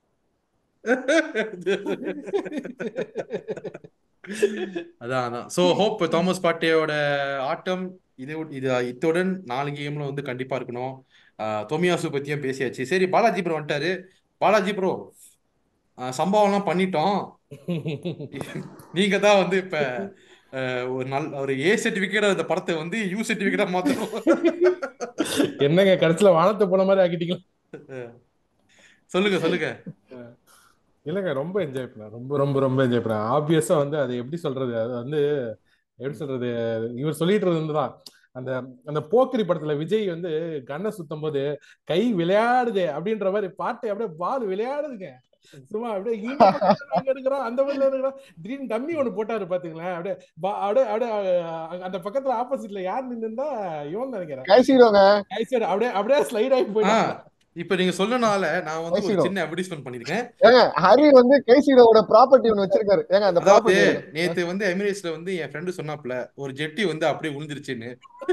அதான் அதான் சோ ஹோப் தாமஸ் பாட்டேயோட ஆட்டம் இது இது இத்துடன் நாலு கேம்ல வந்து கண்டிப்பா இருக்கணும் ஆஹ் தொமியாசு பத்தியும் பேசியாச்சு சரி பாலாஜி ப்ரோ வந்துட்டாரு பாலாஜி ப்ரோ சம்பவம்லாம் பண்ணிட்டோம் நீங்க தான் வந்து இப்ப ஆஹ், ஒரு நல்ல ஒரு ஏ சர்டிபிகேட் அந்த படத்தை வந்து யூ சர்டிபிகேட்டா மாத்தணும் என்னங்க கடைசியில வானத்தை போன மாதிரி ஆக்கிட்டீங்களா சொல்லுங்க சொல்லுங்க இல்லைங்க ரொம்ப என்ஜாய் பண்ணேன் ரொம்ப ரொம்ப ரொம்ப என்ஜாய் பண்ணேன் ஆப்வியஸா வந்து அது எப்படி சொல்றது அது வந்து எப்படி சொல்றது இவர் சொல்லிட்டு இருந்ததுதான் அந்த அந்த போக்கிரி படத்துல விஜய் வந்து கண்ணை சுத்தும் போது கை விளையாடுதே அப்படின்ற மாதிரி பாட்டு அப்படியே பால் விளையாடுதுங்க சும்மா அப்படியே இந்த பக்கத்துல நாங்க இருக்கிறோம் அந்த பக்கத்துல இருக்கிறோம் திடீர்னு டம்மி ஒண்ணு போட்டாரு பாத்தீங்களா அப்படியே பா- அப்படியே அப்படியே அஹ், அந்த பக்கத்துல ஆப்போசிட்ல யார் நின்னுந்தா இவன் நினைக்கிறேன் கைசிரோங்க ஐசர் அப்படியே அப்படியே ஸ்லைட் ஆகி ஆ போயிட்டாங்க இப்ப நீங்க சொல்லனால நான் வந்து ஒரு கைசிரோ. சின்ன அட்வர்டைஸ்மெண்ட் பண்ணிருக்கேன் ஏங்க ஹரி வந்து கைசிரோட ப்ராப்பர்ட்டி ஒன்னு வச்சிருக்காரு ஏங்க அந்த அதாவது ப்ராப்பர்ட்டி நேத்து வந்து எமிரேட்ஸ்ல வந்து என் ஃப்ரெண்டு சொன்னாப்ல ஒரு ஜெட்டி வந்து அப்படியே விழுந்துருச்சுன்னு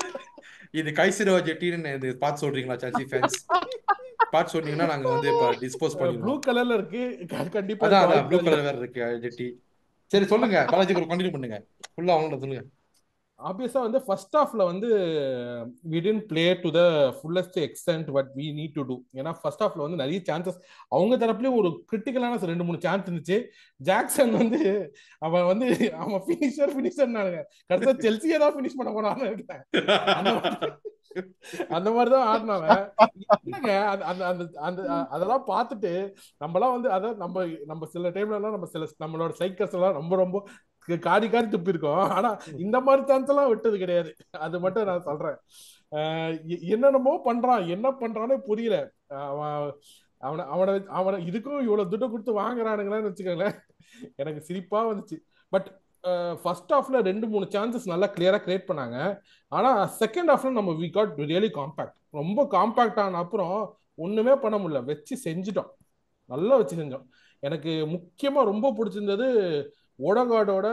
இது கைசிரோ ஜெட்டின்னு இது பார்த்து சொல்றீங்களா சாச்சி ஃபேன்ஸ் பார்த்து சொன்னீங்கன்னா நாங்க வந்து இப்ப டிஸ்போஸ் ப்ளூ பண்ணிடுவோம் கலர்ல இருக்கு க- கண்டிப்பா அதான் இருக்க அதான் ப்ளூ வாய்ப்பு கலர் வேற இருக்கு ஜெட்டி சரி சொல்லுங்க பாலாஜி ப்ரோ கண்டினியூ பண்ணுங்க ஃபுல்லா அவங்கள சொல்லுங்க ஆப்வியஸா வந்து ஃபர்ஸ்ட் ஹாஃப்ல வந்து we tend play to the fullest extent but we need to do ஏன்னா ஃபர்ஸ்ட் ஹாஃப்ல வந்து நிறைய சான்சஸ் அவங்க தரப்புலயும் ஒரு கிரிட்டிக்கலான ரெண்டு மூணு சான்ஸ் இருந்துச்சு ஜாக்சன் வந்து அவன் வந்து அவன் ஃபினிஷர் ஃபினிஷர் கடைசியா செல்சியே தான் ஃபினிஷ் பண்ண போனான்னு இருக்கேன் அந்த மாதிரி அந்த மாதிரிதான் ஆடினவன் என்னங்க அந்த அந்த அந்த அந்த அதெல்லாம் பார்த்துட்டு நம்மலாம் வந்து அதான் நம்ம நம்ம சில டைம்ல எல்லாம் நம்ம சில நம்மளோட சைக்கர்ஸ் எல்லாம் ரொம்ப ரொம்ப காரி காரி துப்பி இருக்கோம் ஆனா இந்த மாதிரி சான்ஸ் எல்லாம் விட்டது கிடையாது அது மட்டும் நான் சொல்றேன் அஹ் எ- என்னென்னமோ பண்றான் என்ன பண்றானே புரியல அவன் அவனை அவனை அவனை இதுக்கும் இவ்வளவு துட்டு கொடுத்து வாங்குறானுங்களான்னு வச்சுக்கோங்களேன் எனக்கு சிரிப்பா வந்துச்சு பட் ஃபர்ஸ்ட் ஹாஃப்ல ரெண்டு மூணு சான்சஸ் நல்லா கிளியரா கிரியேட் பண்ணாங்க ஆனா செகண்ட் ஹாஃப்ல நம்ம வி காட் ரியலி காம்பாக்ட் ரொம்ப காம்பாக்ட் ஆன அப்புறம் ஒண்ணுமே பண்ண முடியல வச்சு செஞ்சுட்டோம் நல்லா வச்சு செஞ்சோம் எனக்கு முக்கியமா ரொம்ப பிடிச்சிருந்தது ஓடகார்டோட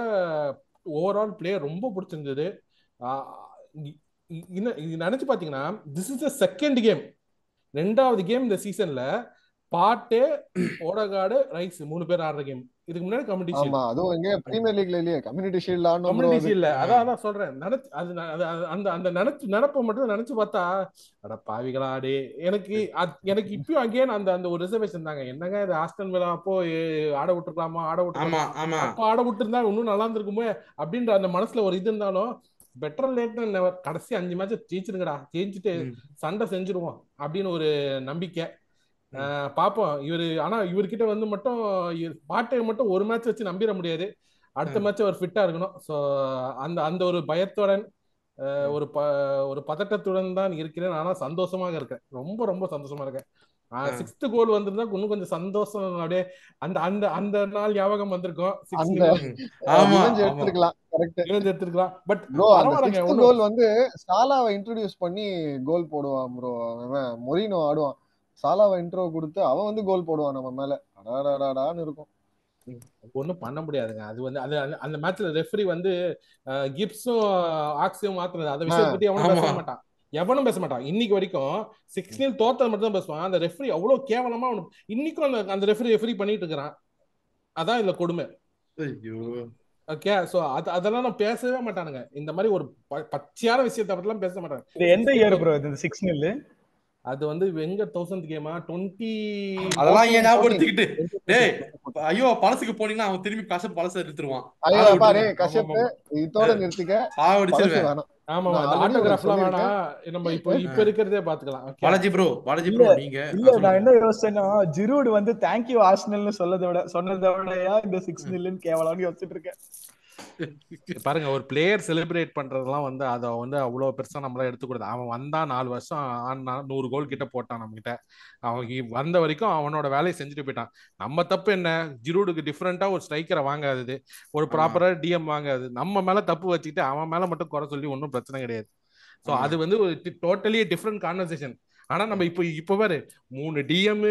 ஓவரால் பிளே ரொம்ப பிடிச்சிருந்தது ஆஹ் இ- இ- இன்ன- இது நினைச்சு பாத்தீங்கன்னா this is the second game ரெண்டாவது கேம் இந்த சீசன்ல பாட்டு ஓடகாடு ரைஸ் மூணு பேர் ஆடுற கேம் இதுக்கு முன்னாடி கமிட்டி ஆமா அதுவும் எங்க பிரீமியர் லீக்ல இல்லையே கம்யூனிட்டி ஷீல்ட் ஆடணும் bro கம்யூனிட்டி அது. இல்ல அதான் அதான் சொல்றேன் நினைச்சு அது ந- அது- அது- அந்த அந்த நினைச்சு நினப்ப மட்டும் நினைச்சு பார்த்தா அட பாவிகளா டே எனக்கு அது- எனக்கு இப்பயும் அங்கேயே அந்த அந்த ஒரு ரிசர்வேஷன் தாங்க என்னங்க இது ஆஸ்டன் விழா அப்போ ஏ, ஆட விட்டுருக்கலாமா ஆட விட்டுருக்கலாமா ஆமா ஆமா அப்ப ஆட விட்டுருந்தா இன்னும் நல்லா இருந்திருக்குமோ அப்படின்ற அந்த மனசுல ஒரு இது இருந்தாலும் பெட்டர் லேட் நெவர் கடைசி அஞ்சு மேட்ச் ஜெயிச்சிருங்கடா ஜெயிச்சுட்டு ம். சண்டை செஞ்சிருவோம் அப்படின்னு ஒரு நம்பிக்கை அஹ் பாப்போம் இவரு ஆனா இவர்கிட்ட வந்து மட்டும் இவர் பாட்டை மட்டும் ஒரு மேட்ச் வச்சு நம்பிட முடியாது அடுத்த ம். மேட்ச் அவர் ஃபிட்டா இருக்கணும் ஸோ அந்த அந்த ஒரு பயத்துடன் அஹ், ஒரு ப ஒரு பதட்டத்துடன் தான் இருக்கிறேன் ஆனா சந்தோஷமாக இருக்கேன் ரொம்ப ரொம்ப சந்தோஷமா இருக்கேன் ஆ. சிக்ஸ்த் கோல் வந்திருந்தா இன்னும் கொஞ்சம் சந்தோஷம் அப்படியே அந்த அந்த அந்த நாள் ஞாபகம் வந்திருக்கும் சிக்ஸ் அந்த ம். ஆமா revenge ஆமா எடுத்துருக்கலாம் கரெக்ட் இழந்து எடுத்துருக்கலாம் பட் ப்ரோ அந்த பரவாயில்லைங்க சிக்ஸ்த் ஒன்றும் கோல் வந்து சாலாவை இன்ட்ரோடியூஸ் பண்ணி கோல் போடுவான் ப்ரோ அவன் மொரினோ ஆடுவான் சாலாவை இன்ட்ரோ கொடுத்து அவன் வந்து கோல் போடுவான் நம்ம மேல அடாடாடாடான்னு இருக்கும் ஒன்றும் பண்ண முடியாதுங்க அது வந்து அது அந்த- அந்த மேட்ச்ல ரெஃபரி வந்து அஹ், கிப்ஸும் ஆக்ஸியும் மாத்துனது அந்த விஷயத்தை பத்தி எவனும் ஆமா. பேச மாட்டான் எவனும் பேச மாட்டான் இன்னைக்கு வரைக்கும் சிக்ஸ்டீன் தோத்தது மட்டும் தான் பேசுவான் அந்த ரெஃபரி அவ்வளவு கேவலமா அவனு இன்னைக்கும் அந்த அந்த ரெஃபரி ரெஃபரி பண்ணிட்டு இருக்கிறான் அதான் இதுல கொடுமை ஐயோ ஓகே சோ அது அதெல்லாம் நான் பேசவே மாட்டானுங்க இந்த மாதிரி ஒரு ப- பச்சையான விஷயத்தை பத்திலாம் பேச மாட்டாங்க இது எந்த இயர் ப்ரோ இது சிக்ஸ் நில்லு அது வந்து எங்க தௌசண்ட் கேமா டுவெண்ட்டி அதெல்லாம் ஏன் ஞாபகப்படுத்திக்கிட்டு டேய் ஐயோ பழசுக்கு போனீங்கன்னா அவன் திரும்பி கசப்பு பழச எடுத்துருவான் ஐயோ ஆளை பாரு விட்டுருங்க. கஷ்யப் இதோட நிறுத்திக்க பழசு சாவடிச்சிருவேன் வேணாம் ஆமா நான் இந்த already ஆட்டோகிராஃப்லாம் உங்களுக்கு வேணாம் நம்ம இப்போ இப்ப இருக்கிறதே பாத்துக்கலாம் okay? பாலாஜி ப்ரோ பாலாஜி இல்ல, ப்ரோ நீங்க இல்ல ஆ, நான் சொல்லுங்க. என்ன யோசிச்சேன்னா ஜிரூட் வந்து தேங்க்யூ ஆர்சனல்னு சொல்லதை விட சொன்னதை விடயா இந்த சிக்ஸ் நில்லுன்னு கேவலாம்னு யோசிச்சுட்டு இருக்கேன் பாருங்க ஒரு பிளேயர் செலிப்ரேட் பண்றதெல்லாம் வந்து அதை வந்து அவ்வளவு பெருசா நம்மளால எடுத்துக்கூடாது அவன் வந்தா நாலு வருஷம் ஆனா நூறு கோல் கிட்ட போட்டான் நம்ம கிட்ட அவன் இ- வந்த வரைக்கும் அவனோட வேலையை செஞ்சுட்டு போயிட்டான் நம்ம தப்பு என்ன ஜிரூடுக்கு டிஃப்ரெண்டா ஒரு ஸ்ட்ரைக்கரை வாங்காதது ஒரு ஆமா. ப்ராப்பரா டிஎம் வாங்காது நம்ம மேல தப்பு வச்சுக்கிட்டு அவன் மேல மட்டும் குறை சொல்லி ஒன்றும் பிரச்சனை கிடையாது ஸோ ஆமா. அது வந்து ஒரு டோட்டலி டிஃப்ரெண்ட் கான்வர்சேஷன் ஆனா நம்ம இப்போ இப்போ பாரு மூணு டிஎம்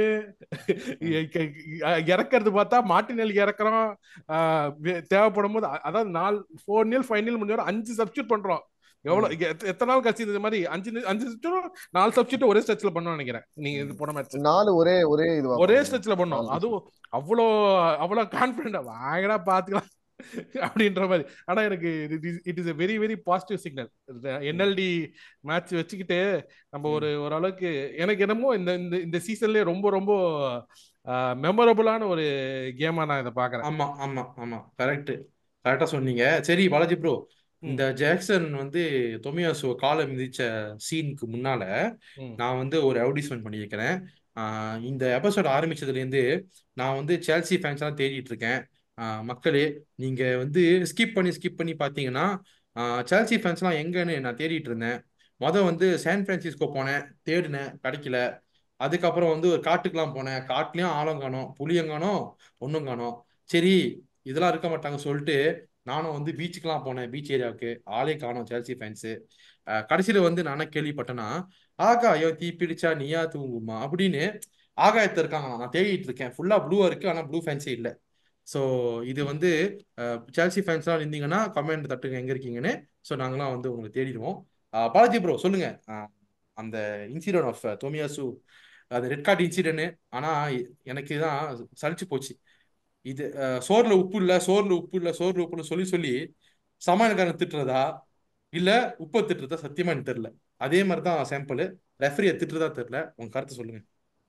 இறக்கிறது பார்த்தா மாட்டினல் இறக்குறோம் ஆஹ் வே- தேவைப்படும் போது அ- அதாவது நாலு ஃபோர் நில் ஃபைவ் நில் முடிஞ்ச அஞ்சு சப்ஸ்டியூட் பண்றோம் எவ்வளவு இங்க எத்த- எத்தனை நாள் கழிச்சு இந்த மாதிரி அஞ்சு நி- அஞ்சு substitute, நாலு சப்ஸ்டியூட் ஒரே ஸ்ட்ரெச்ல பண்ணோம் நினைக்கிறேன் நீங்க இது போன மேட்ச் நாலு ஒரே ஒரே இதுவா ஒரே பண்ணுங்க. ஸ்ட்ரெச்ல பண்ணோம் நாலு அதுவும் அவ்வளோ அவ்வளோ கான்பிடண்டா வாங்கடா பாத்துக்கலாம் அப்படின்ற மாதிரி ஆனா எனக்கு it is a very very positive signal NLD match வச்சுக்கிட்டு நம்ம ஒரு ஓரளவுக்கு எனக்கு என்னமோ இந்த இந்த இந்த சீசன்லயே ரொம்ப ரொம்ப மெமரபுளான ஒரு கேமா நான் இதை பாக்குறேன் ஆமா ஆமா ஆமா கரெக்ட் கரெக்டா சொன்னீங்க சரி பாலாஜி ப்ரோ இந்த ஜாக்சன் வந்து தொமியாசு காலை மிதிச்ச சீனுக்கு முன்னால ம். நான் வந்து ஒரு அட்வர்டைஸ்மெண்ட் பண்ணியிருக்கிறேன் ஆஹ் இந்த எபிசோட் ஆரம்பிச்சதுலேருந்து நான் வந்து சேல்சி ஃபேன்ஸ் எல்லாம் தேடிட்டு இருக்கேன் ஆஹ் மக்களே நீங்க வந்து ஸ்கிப் பண்ணி ஸ்கிப் பண்ணி பார்த்தீங்கன்னா ஆஹ் சேல்சி ஃபேன்ஸ்லாம் எங்கன்னு நான் தேடிட்டு இருந்தேன் மொதல் வந்து சான் பிரான்சிஸ்கோ போனேன் தேடினேன் கிடைக்கல அதுக்கப்புறம் வந்து ஒரு காட்டுக்கெல்லாம் போனேன் காட்டுலயும் ஆழம் காணோம் புளியும் காணோம் ஒன்றும் காணோம் சரி இதெல்லாம் இருக்க மாட்டாங்க சொல்லிட்டு நானும் வந்து பீச்சுக்கெல்லாம் போனேன் பீச் ஏரியாவுக்கு ஆளே காணோம் செல்சி ஃபேன்ஸு கடைசியில வந்து நான் என்ன கேள்விப்பட்டேன்னா ஆகாயம் தீ பிடிச்சா நீயா தூங்குமா அப்படின்னு ஆகாயத்துல இருக்காங்க நான் தேடிட்டு இருக்கேன் ஃபுல்லா ப்ளூவா இருக்கு ஆனா ப்ளூ ஃபேன்ஸே இல்லை ஸோ இது வந்து செல்சி ஃபேன்ஸ்லாம் இருந்தீங்கன்னா கமெண்ட் தட்டுங்க எங்க இருக்கீங்கன்னு ஸோ நாங்களாம் வந்து உங்களை தேடிடுவோம் அஹ் பாலாஜி ப்ரோ சொல்லுங்க அஹ் அந்த இன்சிடென்ட் ஆஃப் டோமியாசு அது ரெட் கார்டு இன்சிடென்ட் ஆனா எனக்கு தான் சலிச்சு போச்சு இது அஹ், சோறுல உப்பு இல்ல சோறுல உப்பு இல்ல சோறுல உப்புன்னு சொல்லி சொல்லி சமையல்காரன் திட்டுறதா இல்ல உப்பை திட்டுறதா சத்தியமா எனக்கு தெரியல அதே மாதிரி தான் சாம்பிள் ரெஃபரியை திட்டுறதா தெரியல உங்க கருத்தை சொல்லுங்க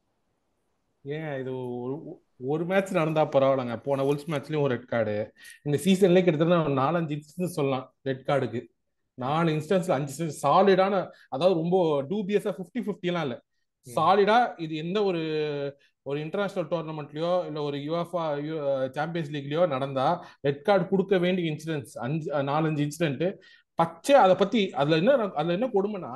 ஏன் இது ஒரு ஒரு மேட்ச் நடந்தா பரவாயில்லைங்க போன ஒல்ஸ் மேட்ச்லயும் ஒரு ரெட் கார்டு இந்த சீசன்லயே கிட்டத்தட்ட ஒரு நாலஞ்சு இன்ஸ்டன்ஸ் சொல்லலாம் ரெட் கார்டுக்கு நாலு இன்ஸ்டன்ஸ்ல அஞ்சு இன்ஸ்டன்ஸ் சாலிடான அதாவது ரொம்ப டூபியஸா ஃபிஃப்டி ஃபிஃப்டிலாம் இல்ல ம். சாலிடா இது எந்த ஒரு ஒரு இன்டர்நேஷனல் டோர்னமெண்ட்லயோ இல்ல ஒரு யுஎஃப்ஆ சாம்பியன்ஸ் லீக்லயோ நடந்தா ரெட் கார்டு கொடுக்க வேண்டிய இன்சிடென்ட்ஸ் அஞ்சு நாலஞ்சு இன்சிடென்ட் பச்சை அதை பத்தி அதுல என்ன அதுல என்ன கொடுமைன்னா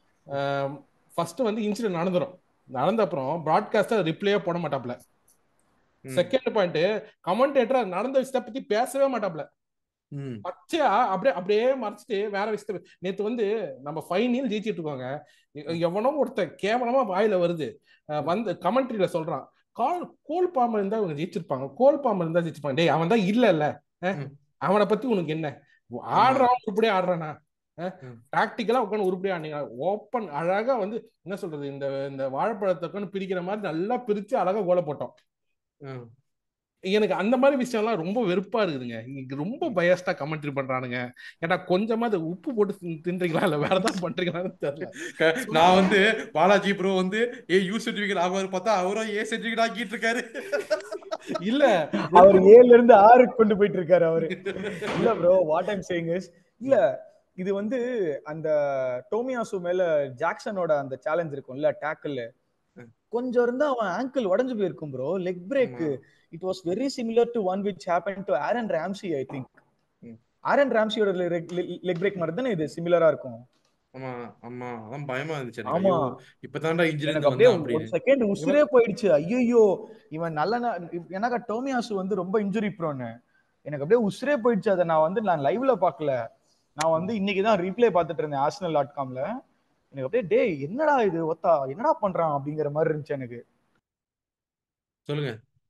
ஃபர்ஸ்ட் வந்து இன்சிடென்ட் நடந்துரும் நடந்த அப்புறம் ப்ராட்காஸ்டர் ரிப்ளையே போட மாட்டாப்ல ம். செகண்ட் பாயிண்ட் கமெண்டேட்டர் நடந்த விஷயத்தை பத்தி பேசவே மாட்டாப்ல ம். பச்சையா அப்படியே அப்படியே மறைச்சிட்டு வேற விஷயத்த நேத்து வந்து நம்ம ஃபைனல் ஜெயிச்சிட்டு இருக்கோங்க எ- எவனோ ஒருத்தன் கேவலமா வாயில வருது அஹ் வந்து கமெண்ட்ரியில சொல்றான் கால் கோல் பாம்பர் இருந்தா இவங்க ஜெயிச்சிருப்பாங்க கோல் பாம்பர் இருந்தா ஜெயிச்சிருப்பாங்க டேய் அவன் தான் இல்ல இல்ல அஹ் ம். அவனை பத்தி உனக்கு என்ன ஆமா ஆடுறான் உருப்படியா ஆடுறானா ம். ப்ராக்டிக்கலா உட்காந்து உருப்படியா ஆடுனீங்க ஓப்பன் அழகா வந்து என்ன சொல்றது இந்த இந்த வாழைப்பழத்தை உட்காந்து பிரிக்கிற மாதிரி நல்லா பிரிச்சு அழகா கோல போட்டோம் ம். எனக்கு அந்த மாதிரி விஷயம்லாம் ரொம்ப வெறுப்பா இருக்குதுங்க இங்க ரொம்ப பயஸ்டா கமெண்ட்ரி பண்றானுங்க ஏன்னா கொஞ்சமா அது உப்பு போட்டு தின்- தின்றீங்களா இல்ல வேற ஏதாவது பண்றீங்களான்னு தெரியல க- நான் வந்து பாலாஜி ப்ரோ வந்து ஏ யூ சர்டிபிகேட் ஆகுவாரு பார்த்தா அவரும் ஏ சர்டிபிகேட் ஆக்கிட்டு இருக்காரு இல்ல அவர் ஏழுல இருந்து ஆறுக்கு கொண்டு போயிட்டு இருக்காரு அவரு இல்ல bro what I'm saying is இல்ல இது வந்து அந்த டோமியாசு மேல ஜாக்சனோட அந்த சேலஞ்ச் இருக்கும்ல டேக்கிள் கொஞ்சம் இருந்தா அவன் ஆங்கிள் உடைஞ்சு போயிருக்கும் ப்ரோ லெக் பிரேக் ஆமா it was very similar to one which happen to Aaron Ramsey I think hmm. Aaron ராம்சியோட leg break மாதிரி தானே இது சிமிலரா இருக்கும் ஆமா ஆமா அதான் பயமா இருந்துச்சு எனக்கு ஆமா ஐயோ இப்பதான்டா இன்ஜினியர் எனக்கு இருந்து அப்படியே வந்தான் ஒரு அப்படின்னு செகண்ட் உசிரே போயிடுச்சு ஐயோ இவன் நல்ல நா- எனக்கு டோமியாசு வந்து ரொம்ப இன்ஜுரி ப்ரோன்னு எனக்கு அப்படியே உசிரே போயிடுச்சு அதை நான் வந்து நான் லைவ்ல பார்க்கல நான் வந்து இன்னைக்கு தான் ரீப்ளே பார்த்துட்டு இருந்தேன் ஆர்சனல் டாட் காம்ல எனக்கு அப்படியே டேய் என்னடா இது ஒத்தா என்னடா பண்றான் அப்படிங்கிற மாதிரி இருந்துச்சு எனக்கு சொல்லுங்க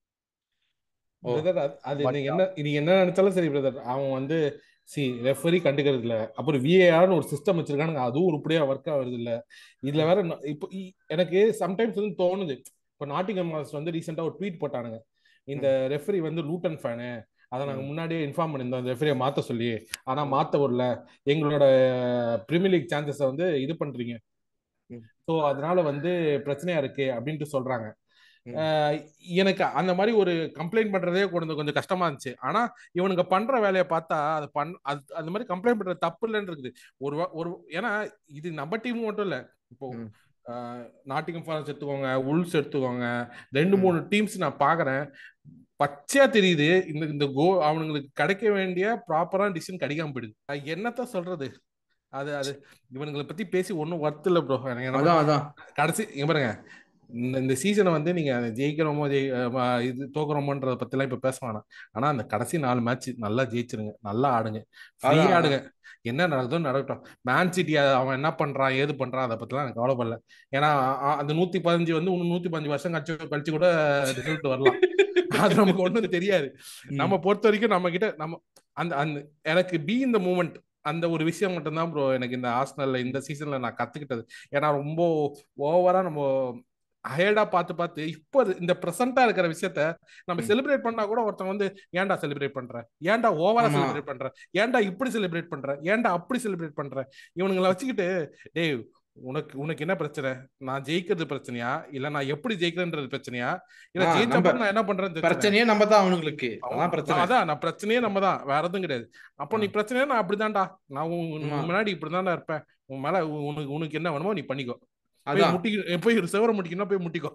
ஓ பிரதர் அது பட் நீங்க என்ன நீங்க என்ன நினைச்சாலும் சரி பிரதர் அவன் வந்து சி ரெஃபரி கண்டுக்கிறது இல்ல அப்புறம் விஏஆர்னு ஒரு சிஸ்டம் வச்சிருக்கானுங்க அதுவும் உருப்படியா ஒர்க் ஆகுறது இல்ல இதுல வேற ந- இப்போ இ- எனக்கு சம்டைம்ஸ் வந்து தோணுது இப்போ நாட்டிகம் மாஸ்டர் வந்து ரீசெண்டா ஒரு ட்வீட் போட்டானுங்க இந்த ம் ரெஃபரி வந்து லூட்டன் ஃபேனு அதை நாங்க ம் முன்னாடியே இன்ஃபார்ம் பண்ணியிருந்தோம் இந்த ரெஃபரியை மாத்த சொல்லி ஆனா ம் மாத்த வரல எங்களோட பிரீமியர் லீக் சான்சஸை வந்து இது பண்றீங்க ம் ஸோ அதனால வந்து பிரச்சனையா இருக்கு அப்படின்ட்டு சொல்றாங்க ம் அஹ் எனக்கு அந்த மாதிரி ஒரு கம்ப்ளைண்ட் பண்றதே கொஞ்சம் கொஞ்சம் கஷ்டமா இருந்துச்சு ஆனா இவனுங்க பண்ற வேலையை பார்த்தா அது பண் அது அந்த மாதிரி கம்ப்ளைண்ட் பண்றது தப்பு இல்லைன்னு இருக்குது ஒரு வ- ஒரு ஏன்னா இது நம்ம டீம் மட்டும் இல்ல இப்போ ம் நாட்டிகம் ஃபாரஸ்ட் எடுத்துக்கோங்க உல்ஸ் எடுத்துக்கோங்க ரெண்டு ம் மூணு டீம்ஸ் நான் பாக்குறேன் பச்சையா தெரியுது இந்த இந்த கோ அவனுங்களுக்கு கிடைக்க வேண்டிய ப்ராப்பரான டிசிஷன் கிடைக்காம போயிடுது அது என்னத்த சொல்றது அது அது இவனுங்களை பத்தி பேசி ஒன்றும் ஒர்த் இல்லை ப்ரோ எனக்கு என்னமோ அதான் அதான் கடைசி இங்க பாருங்க இந்த இந்த சீசனை வந்து நீங்க ஜெயிக்கிறோமோ ஜெயி அஹ் வ- இது தோக்குறோமோன்றத பத்திலாம் இப்ப பேச வேணாம் ஆனா அந்த கடைசி நாலு மேட்ச் நல்லா ஜெயிச்சிருங்க நல்லா ஆடுங்க ஃப்ரீயா அதான் ஆடுங்க அதான் என்ன நடக்குதோ நடக்கட்டும் மேன் சிட்டி அவன் என்ன பண்றான் ஏது பண்றான் அதை பத்திலாம் எனக்கு கவலைப்படல ஏன்னா அ- அ- அந்த நூத்தி பதினஞ்சு வந்து இன்னும் நூத்தி பதினஞ்சு வருஷம் கழிச்சு கழிச்சு கூட ரிசல்ட் வரலாம் அது நமக்கு ஒண்ணும் தெரியாது நம்ம ம் பொறுத்த வரைக்கும் நம்ம கிட்ட நம்ம அந்த அந்த எனக்கு பி இந்த மூமெண்ட் அந்த ஒரு விஷயம் மட்டும்தான் ப்ரோ எனக்கு இந்த ஆஸ்னல்ல இந்த சீசன்ல நான் கத்துக்கிட்டது ஏன்னா ரொம்ப ஓவரா நம்ம ஹேடா பார்த்து பார்த்து இப்போ இந்த ப்ரெசண்டா இருக்கிற விஷயத்த நம்ம ம் செலிப்ரேட் பண்ணா கூட ஒருத்தன் வந்து ஏன்டா செலிப்ரேட் பண்ற ஏன்டா ஓவரா ஆமா செலிப்ரேட் பண்ற ஏன்டா இப்படி செலிப்ரேட் பண்ற ஏன்டா அப்படி செலிப்ரேட் பண்ற இவனுங்களை வச்சுக்கிட்டு டேய் உனக்கு உனக்கு என்ன பிரச்சனை நான் ஜெயிக்கிறது பிரச்சனையா இல்ல நான் எப்படி ஜெயிக்கிறேன்றது பிரச்சனையா இல்ல ஆ ஜெயிச்ச நம்ம அப்புறம் நான் என்ன பண்றேன்னு பிரச்சனை பிரச்சனையே நம்ம தான் அவனுங்களுக்கு அவன் அதான் பிரச்சனை நான் அதான் நான் பிரச்சனையே நம்ம தான் வேற எதுவும் கிடையாது அப்போ ஆ நீ பிரச்சனையா நான் அப்படிதான்டா நான் உன் உன் ஆமா முன்னாடி இப்படிதான்டா இருப்பேன் உன் மேல உ- உனக்கு உனக்கு என்ன வேணுமோ நீ பண்ணிக்கோ போய் அதான் முட்டி போய் ஒரு செவரை முட்டிக்கணும் போய் முட்டிக்கோ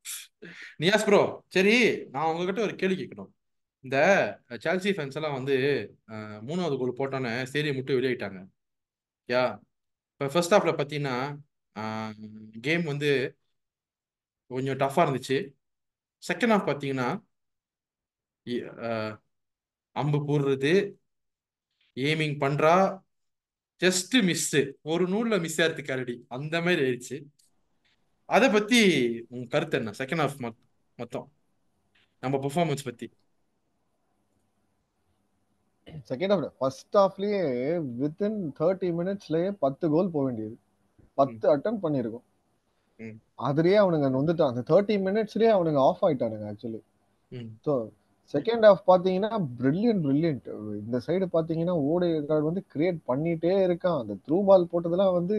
நியாஸ் ப்ரோ சரி நான் உங்ககிட்ட ஒரு கேள்வி கேட்கணும் இந்த சால்சி ஃபேன்ஸ் எல்லாம் வந்து அஹ், மூணாவது கோல் போட்டோன்னே ஸ்டேடியம் விட்டு வெளியிட்டாங்க யா இப்போ ஃபர்ஸ்ட் ஹாஃப்ல பார்த்தீங்கன்னா கேம் வந்து கொஞ்சம் டஃப்பாக இருந்துச்சு செகண்ட் ஹாஃப் பார்த்தீங்கன்னா இ- அஹ், அம்பு போடுறது எய்மிங் பண்றா ஜஸ்ட் மிஸ் ஒரு நூல்ல மிஸ் ஆயிருக்கு கரடி அந்த மாதிரி ஆயிடுச்சு அதை பத்தி உங்க கருத்து என்ன செகண்ட் ஹாஃப் மொத்தம் நம்ம பெர்ஃபார்மன்ஸ் பத்தி செகண்ட் ஹாஃப் ஃபர்ஸ்ட் ஹாஃப்லயே வித்தின் தேர்ட்டி மினிட்ஸ்லயே பத்து கோல் போக வேண்டியது பத்து அட்டன் பண்ணியிருக்கோம் ம். அதுலயே அவனுங்க வந்துட்டான் அந்த தேர்ட்டி மினிட்ஸ்லயே அவனுங்க ஆஃப் ஆயிட்டானுங்க actually hmm. So second half பாத்தீங்கன்னா பிரில்லியன்ட் பிரில்லியன்ட் இந்த சைடு பாத்தீங்கன்னா ஓடேகார்டு வந்து கிரியேட் பண்ணிட்டே இருக்கான் அந்த த்ரூ பால் போட்டதெல்லாம் வந்து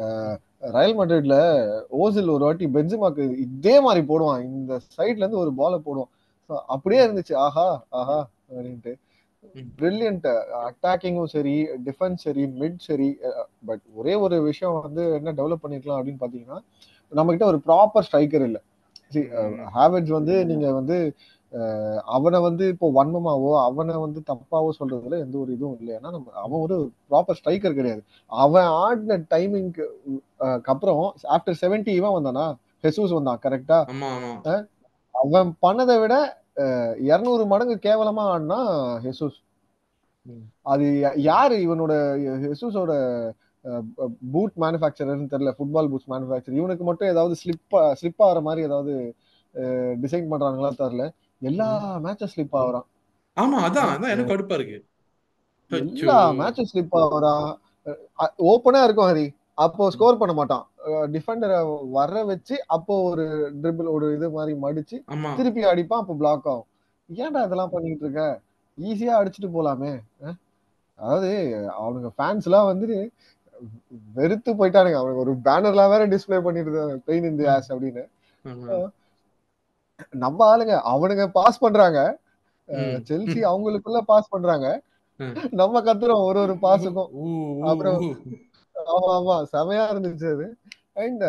ரயல் மட்ரிட்ல ஓசில் ஒரு வாட்டி பென்சிமாக்கு இதே மாதிரி போடுவான் இந்த சைட்ல இருந்து ஒரு பாலை போடுவான் So, அப்படியே இருந்துச்சு ஆஹா ஆஹா அப்படின்ட்டு ம். பிரில்லியன்ட் அட்டாக்கிங்கும் சரி டிஃபென்ஸ் சரி மிட் சரி பட் ஒரே ஒரு விஷயம் வந்து என்ன டெவலப் பண்ணிருக்கலாம் அப்படின்னு பாத்தீங்கன்னா நம்ம கிட்ட ஒரு ப்ராப்பர் ஸ்ட்ரைக்கர் இல்ல ம். ஹேவர்ட்ஸ் வந்து நீங்க வந்து அஹ், அவனை வந்து இப்போ வன்மமாவோ அவனை வந்து தப்பாவோ சொல்றதுல எந்த ஒரு இதுவும் இல்லை ஏன்னா நம்ம அவன் ஒரு ப்ராப்பர் ஸ்ட்ரைக்கர் கிடையாது அவன் ஆடின டைமிங்க்கு அப்புறம் ஆஃப்டர் செவன்டி இவன் வந்தானா ஹெசூஸ் வந்தான் கரெக்டா ஆமா ஆமா அவன் பண்ணதை விட இருநூறு மடங்கு கேவலமா ஆடினா ஹெசூஸ் ம். அது யா- யாரு இவனோட ஹெசூஸோட பூட் மேனுஃபேக்சரர்னு தெரியல ஃபுட்பால் பூட்ஸ் மேனுஃபேக்சர் இவனுக்கு மட்டும் ஏதாவது ஸ்லிப் ஸ்லிப் ஆகிற மாதிரி ஏதாவது டிசைன் பண்றாங்களா தெரியல எல்லா மேட்சும் ஸ்லிப் ஆகுறான் ஆமா அதான் அதான் எனக்கு கடுப்பா இருக்கு அச்சோ. எல்லா மேட்சும் ஸ்லிப் ஆகுறான் ஓப்பனா இருக்கும் ஹரி அப்போ ஸ்கோர் பண்ண மாட்டான் டிஃபெண்டரை வர வச்சு அப்போ ஒரு ட்ரிபிள் ஒரு இது மாதிரி மடிச்சு ஆமா திருப்பி அடிப்பான் அப்போ பிளாக் ஆகும் ஏன்டா இதெல்லாம் பண்ணிட்டு இருக்க ஈஸியா அடிச்சுட்டு போலாமே அஹ்? அதாவது அவனுங்க ஃபேன்ஸ் எல்லாம் வந்து வெறுத்து போயிட்டானுங்க அவனுக்கு ஒரு பேனர்லாம் வேற டிஸ்ப்ளே பண்ணிட்டு பெயின் இந்த ஆஸ் அப்படின்னு ஆமா. நம்ம ஆளுங்க அவனுங்க பாஸ் பண்றாங்க அஹ், ம். செல்சி அவங்களுக்குள்ள பாஸ் பண்றாங்க ம். நம்ம கத்துறோம் ஒரு ஒரு பாஸுக்கும் ஊ, ஊ, அப்புறம் ஊ. ஆமா ஆமா செமையா இருந்துச்சு அது அண்ட்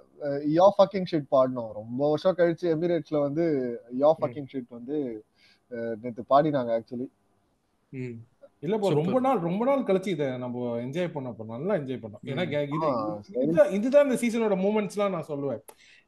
யோ ஃபக்கிங் ஷீட் பாடினோம் ரொம்ப வருஷம் கழிச்சு எமிரேட்ஸ்ல வந்து யோ ஃபக்கிங் ஷீட் வந்து அஹ், நேத்து பாடினாங்க ஆக்சுவலி ம். இல்ல இப்போ Super. ரொம்ப நாள் ரொம்ப நாள் கழிச்சு இதை நம்ம என்ஜாய் பண்ண போறோம் நல்லா என்ஜாய் பண்ணோம் ஏன்னா ம். கே- இது ஆ, சரி. இதுதான் இதுதான் இந்த சீசனோட மூமெண்ட்ஸ்லாம் நான் சொல்லுவேன்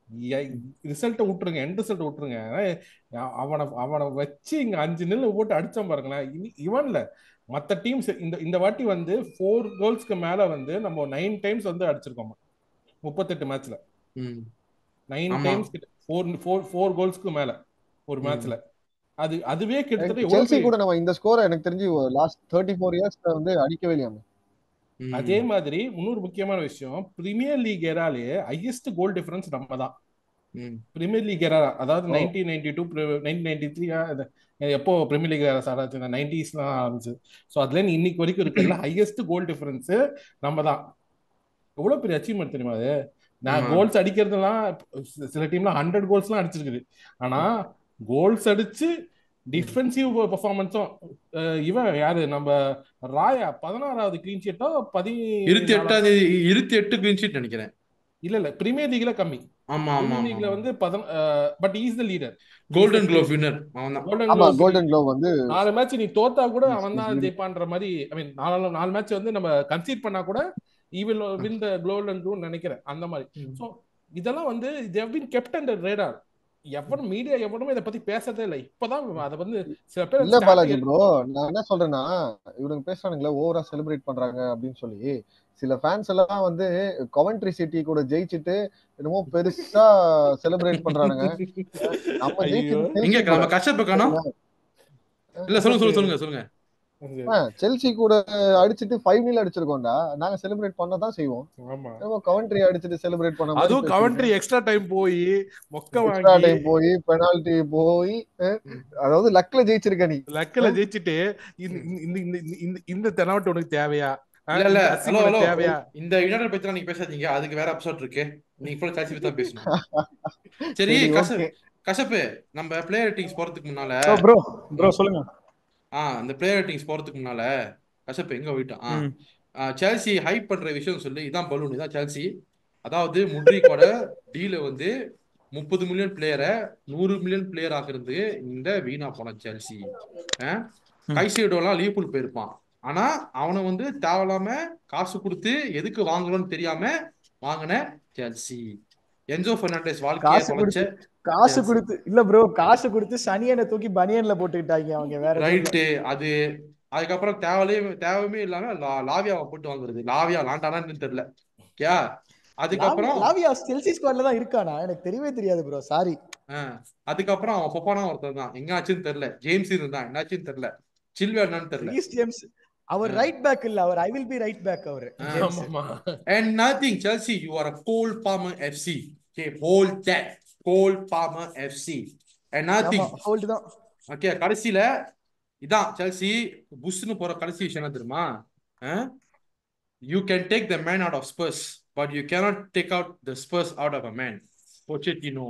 ரிசல்ட்டை விட்டுருங்க எண்ட் ரிசல்ட் விட்டுருங்க அஹ் அவனை அவனை வச்சு இங்க அஞ்சு நில்லு போட்டு அடிச்சான் பாருங்களேன் இனி- இவன்ல மத்த டீம்ஸ் இந்த இந்த வாட்டி வந்து ஃபோர் கோல்ஸ்க்கு மேல வந்து நம்ம நைன் டைம்ஸ் வந்து அடிச்சிருக்கோம் முப்பத்தெட்டு மேட்ச்ல ம். நைன் ஆமா. டைம்ஸ் ஃபோர் ஃபோர் ஃபோர் கோல்ஸ்க்கு மேல ஒரு ம். மேட்ச்ல அது அதுவே கிட்டத்தட்ட எவ்வளவு செல்சி பெரிய- கூட நம்ம இந்த ஸ்கோரை எனக்கு தெரிஞ்சு லாஸ்ட் தேர்ட்டி ஃபோர் இயர்ஸ்ல வந்து அடிக்கவே இல்லையாமே ம். அதே மாதிரி இன்னொரு முக்கியமான விஷயம் பிரீமியர் லீக் எராலே ஹையஸ்ட் கோல் டிஃபரன்ஸ் நம்ம தான் ம். பிரீமியர் லீக் எரா அதாவது ஓ. Nineteen ninety two nineteen ninety three எப்போ பிரீமியர் லீக் ஸ்டார்ட் ஆச்சு நைன்டிஸ்லாம் ஆரம்பிச்சு ஸோ அதுல இருந்து இன்னைக்கு வரைக்கும் இருக்கிறதுல ஹையஸ்ட் கோல் டிஃபரன்ஸ் நம்ம தான் எவ்வளவு பெரிய அச்சீவ்மெண்ட் தெரியுமா அது நான் ஆமா. கோல்ஸ் அடிக்கிறதுலாம் சில டீம்ல ஹண்ட்ரட் கோல்ஸ்லாம் அடிச்சிருக்குது ஆனா கோல்ஸ் அடிச்சு டிஃபென்சிவ் பெர்ஃபார்மன்ஸும் இவன் யாரு நம்ம ராயா பதினாறாவது கிளீன் ஷீட்டோ பதி இருபத்தி எட்டாம் தேதி இருபத்தி எட்டு கிளீன் ஷீட் நினைக்கிறேன் இல்ல இல்ல பிரீமியர் லீக்ல கம்மி ஆமா ஆமா பிரீமியர் லீக்ல வந்து பதன் but is the leader golden glove winner அவன் தான் கோல்டன் ஆமா கோல்டன் க்ளோவ் வந்து நாலு மேட்ச் நீ தோத்தா கூட Yes, அவன் yes, தான் yes. ஜெயிப்பான்ற மாதிரி ஐ மீன் நாலு நாலு மேட்ச் வந்து நம்ம கன்சீட் பண்ணா கூட he will win the golden glove நினைக்கிறேன் அந்த மாதிரி ம். ஸோ இதெல்லாம் வந்து they've been kept under radar எவனும் மீடியா எவனுமே இதை பத்தி பேசதே இல்லை இப்பதான் அதை வந்து சில பேர் இல்ல stat பாலாஜி எடுத்து- ப்ரோ நான் என்ன சொல்றேன்னா இவனுங்க பேசுறானுங்களே ஓவரா செலிப்ரேட் பண்றாங்க அப்படின்னு சொல்லி சில ஃபேன்ஸ் எல்லாம் வந்து கவென்ட்ரி சிட்டி கூட ஜெயிச்சுட்டு என்னமோ பெருசா செலிப்ரேட் பண்றானுங்க நம்ம ஐயோ. ஜெயிச்சு எங்க நம்ம கஷ்டப்ப காணோம் இல்ல சொல்லுங்க சொல்லுங்க சொல்லுங்க சொல்லுங்க செல்சி கூட அடிச்சுட்டு ஃபைவ் நீல் அடிச்சிருக்கோம்டா நாங்க செலிப்ரேட் பண்ண தான் செய்வோம் ஆமா நம்ம கவென்ட்ரி அடிச்சுட்டு செலிப்ரேட் பண்ண மாதிரி அதுவும் கவென்ட்ரி எக்ஸ்ட்ரா டைம் போய் மொக்க எக்ஸ்ட்ரா வாங்கி டைம் போய் பெனால்டி போய் அஹ், அதாவது லக்ல ஜெயிச்சிருக்க நீ லக்கில ஜெயிச்சுட்டு இந்த இந்த இந்த இந்த இந்த தெனாவட்டு உனக்கு தேவையா ஆ, இல்ல இல்ல இந்த ஹலோ அசிங்கம் ஹலோ உனக்கு தேவையா இந்த யுனைடெட் பத்தி நீங்க பேசாதீங்க அதுக்கு வேற எபிசோட் இருக்கு நீங்க ஃபுல்லா சாய்ஸ் பத்தி தான் பேசணும் சரி சரி கச ஓகே கசப்பு நம்ம பிளேயர் ரேட்டிங்ஸ் போறதுக்கு முன்னால ப்ரோ ப்ரோ சொல்லுங்க ஆ அந்த பிளேயர் ரேட்டிங்ஸ் போறதுக்கு முன்னால கசப்பு எங்க போயிட்டான் ஆ ம். ஆ, செல்சி ஹைப் பண்ற விஷயம் சொல்லி இதான் பலூன் இதான் செல்சி அதாவது முட்ரிக்கோட டீல வந்து முப்பது மில்லியன் பிளேயரை நூறு மில்லியன் பிளேயர் ஆக்குறது இந்த வீணா போன செல்சி ம். கைசேடோலாம் லீவ்பூல் போயிருப்பான் ஆனா அவனை வந்து தேவையில்லாம காசு கொடுத்து எதுக்கு வாங்குறோம்னு தெரியாம வாங்கின செல்சி என்ஜோ பெர்னாண்டஸ் வாழ்க்கையை காசு தொலைச்ச கொடுத்து காசு Chelsea. கொடுத்து இல்ல ப்ரோ காசு கொடுத்து சனியனை தூக்கி பனியன்ல போட்டுக்கிட்டாங்க அவங்க வேற எதுவும் இல்ல. ரைட்டு அது அதுக்கப்புறம் தேவையே தேவையுமே இல்லாம லா- லாவியாவை போட்டு வாங்குறது லாவியா லாண்டானான்னு தெரியல ஓகே அதுக்கப்புறம் லாவி- லாவியா செல்சி ஸ்குவாட்ல தான் இருக்கானா எனக்கு தெரியவே தெரியாது ப்ரோ சாரி ஆ, அதுக்கப்புறம் அவன் பொப்பானா ஒருத்தன் தான் எங்க ஆச்சுன்னு தெரியல ஜேம்ஸ் இருந்தான் என்னாச்சுன்னு தெரியல சில்வே என்னன்னு தெரியல ரீஸ் ஜேம்ஸ் அவர் ஆ. ரைட் பேக் இல்ல அவர் I will be right back அவர் ஆ. ஜேம்ஸ். ஆமாமா And nothing, Chelsea, you are a Cole Palmer FC. Okay, hold that. Cole Palmer FC. And nothing. ஆமா ஹோல்ட் தான் Okay, கடைசியில இதான் செல்சி புஷ்னு போற கடைசி விஷயம் என்ன தெரியுமா you can take the man out of Spurs but you cannot take out the Spurs out of a man Pochettino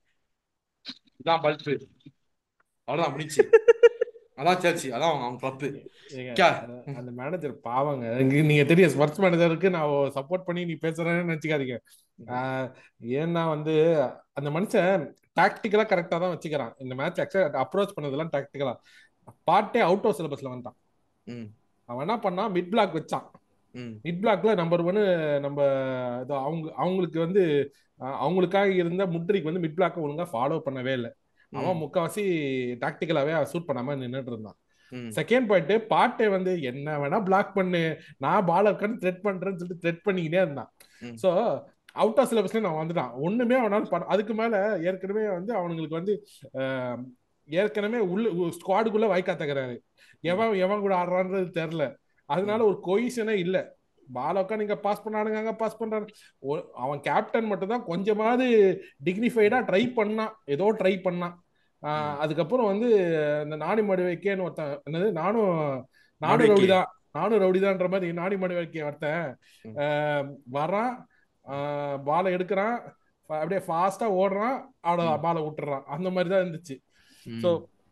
இதான் பல்பு அவ்வளவுதான் முடிச்சு அதான் செல்சி அதான் அவங்க அவங்க கிளப்பு ஏங்க, கே. அஹ் அந்த மேனேஜர் பாவங்க இங்க நீங்க தெரியும் ஸ்போர்ட்ஸ் மேனேஜருக்கு நான் சப்போர்ட் பண்ணி நீ பேசுறேன்னு நினைச்சுக்காதீங்க ஆஹ் ஏன்னா வந்து அந்த மனுஷன் டாக்டிக்கலா கரெக்டா தான் வச்சுக்கிறான் இந்த மேட்ச் அப்ரோச் பண்ணதெல்லாம் டாக்டிக்கலா பாட்டே அவுட் ஆஃப் சிலபஸ்ல வந்துட்டான் ம் அவன் என்ன பண்ணா மிட் பிளாக் வச்சான் ம் மிட் பிளாக்ல நம்பர் ஒன்னு நம்ம இது அவங்க அவங்களுக்கு வந்து அஹ் அவங்களுக்காக இருந்த முட்ரிக்கு வந்து மிட் பிளாக் ஒழுங்கா ஃபாலோ பண்ணவே இல்லை அவன் முக்காவாசி டாக்டிக்கலாவே சூட் பண்ணாம நின்னுட்டு இருந்தான் ம் செகண்ட் பாயிண்ட் பாட்டே வந்து என்ன வேணா பிளாக் பண்ணு நான் பால் இருக்கான்னு த்ரெட் பண்றேன்னு சொல்லிட்டு த்ரெட் பண்ணிக்கிட்டே இருந்தான் ம். சோ அவுட் ஆஃப் சிலபஸ்ல நான் வந்துட்டான் ஒண்ணுமே அவனால பண்ண அதுக்கு மேல ஏற்கனவே வந்து அவனுங்களுக்கு வந்து ஆஹ், ஏற்கனவே உள்ள ஸ்குவாடுக்குள்ள வாய்க்கா தகராறு எவன் எவன் கூட ஆடுறான்றது தெரியல அதனால ஒரு கொயிஷனே இல்ல பாலோக்கா நீங்க பாஸ் பண்ணானுங்க பாஸ் பண்றாங்க ஒ- அவன் கேப்டன் மட்டும் தான் கொஞ்சமாவது டிக்னிஃபைடா ட்ரை பண்ணான் ஏதோ ட்ரை பண்ணான் ஆஹ், அதுக்கப்புறம் வந்து இந்த நாடி மடு வைக்கேன்னு ஒருத்தன் என்னது நானும் நானும் மடுவைக்கே. ரவுடிதான் நானும் ரவுடிதான்ற மாதிரி நாடி மடு வைக்க ஒருத்தன் ம். ஆஹ், வரான் பாலை எடுக்கிறான் ஃப- அப்படியே ஃபாஸ்டா ஓடுறான் அவட ம். பாலை விட்டுறான் அந்த மாதிரி தான் இருந்துச்சு ஸோ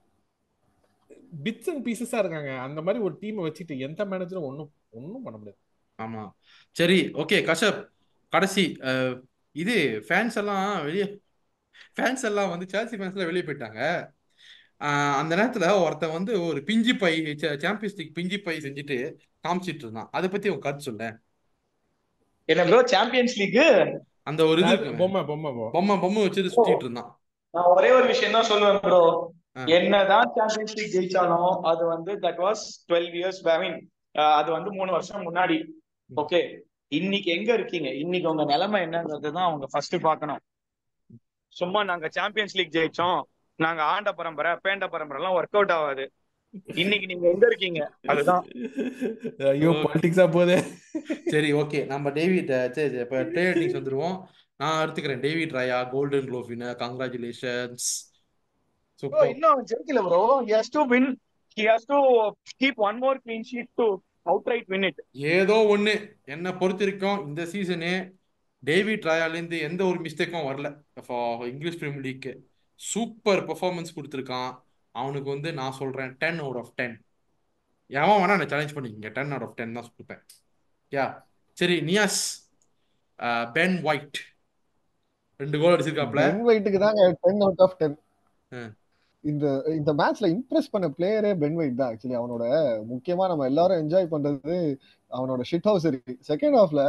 பிட்ஸ் அண்ட் பீசஸா இருக்காங்க அந்த மாதிரி ஒரு டீமை வச்சுட்டு எந்த மேனேஜரும் ஒன்றும் ஒன்றும் பண்ண முடியாது ஆமா சரி ஓகே கஷப் கடைசி அஹ், இது ஃபேன்ஸ் எல்லாம் வெளியே ஃபேன்ஸ் எல்லாம் வந்து சேல்சி ஃபேன்ஸ் எல்லாம் வெளியே போயிட்டாங்க அஹ், அந்த நேரத்துல ஒருத்தன் வந்து ஒரு பிஞ்சி பை சாம்பியன்ஸ் லீக் பிஞ்சி பை செஞ்சுட்டு காமிச்சிட்டு இருந்தான் அதை பத்தி உங்க கருத்து சொல்ல என்ன ப்ரோ சாம்பியன்ஸ் லீக் அந்த ஒரு இது இருக்குமே பொம்மை பொம்மை பொம்மை பொம்மை பொம்மை வச்சுட்டு சுத்திட்டு இருந்தான் நான் ஒரே ஒரு விஷயம் தான் சொல்லுவேன் ப்ரோ ஆ. என்னதான் சாம்பியன்ஸ் லீக் ஜெயிச்சாலும் அது வந்து that was twelve years I mean அது வந்து மூணு வருஷம் முன்னாடி ஓகே இன்னைக்கு எங்க இருக்கீங்க இன்னைக்கு உங்க நிலைமை என்னங்கிறது தான் அவங்க ஃபர்ஸ்ட் பார்க்கணும் சும்மா நாங்க சாம்பியன்ஸ் லீக் ஜெயிச்சோம் நாங்க ஆண்ட பரம்பரை பேண்ட பரம்பரை எல்லாம் ஒர்க் அவுட் ஆகாது இன்னைக்கு நீங்க எங்க இருக்கீங்க அதுதான் ஐயோ பாலிடிக்ஸா போதே சரி ஓகே நம்ம டேவிட் அஹ், சரி சரி, இப்ப டேவிட் வந்துருவோம் நான் எடுத்துக்கிறேன் David Raya golden glove winner congratulations bro super இன்னும் அவன் ஜெயிக்கல bro he has to win he has to keep one more clean sheet to outright win it ஏதோ ஒண்ணு என்னை பொறுத்த வரைக்கும் இந்த சீசனு டேவிட் ராயாலேருந்து எந்த ஒரு மிஸ்டேக்கும் வரல ஃபார் இங்கிலீஷ் பிரீமியர் லீக்கு சூப்பர் பெர்ஃபார்மன்ஸ் கொடுத்துருக்கான் அவனுக்கு வந்து நான் சொல்றேன் டென் அவுட் ஆஃப் டென் எவன் வேணா நான் சேலஞ்ச் பண்ணிக்கங்க டென் அவுட் ஆஃப் டென் தான் கொடுப்பேன் யா சரி நியாஸ் பென் ஒயிட் ரெண்டு கோல் அடிச்சிருக்காப்ல பென் ஒயிட்டுக்கு தாங்க டென் அவுட் ஆஃப் டென் ஆ. இந்த இந்த மேட்ச்ல இம்ப்ரெஸ் பண்ண பிளேயரே பென் ஒயிட் தான் ஆக்சுவலி அவனோட முக்கியமா நம்ம எல்லாரும் என்ஜாய் பண்றது அவனோட ஷிட் ஹவுஸ் இருக்கு செகண்ட் ஹாஃப்ல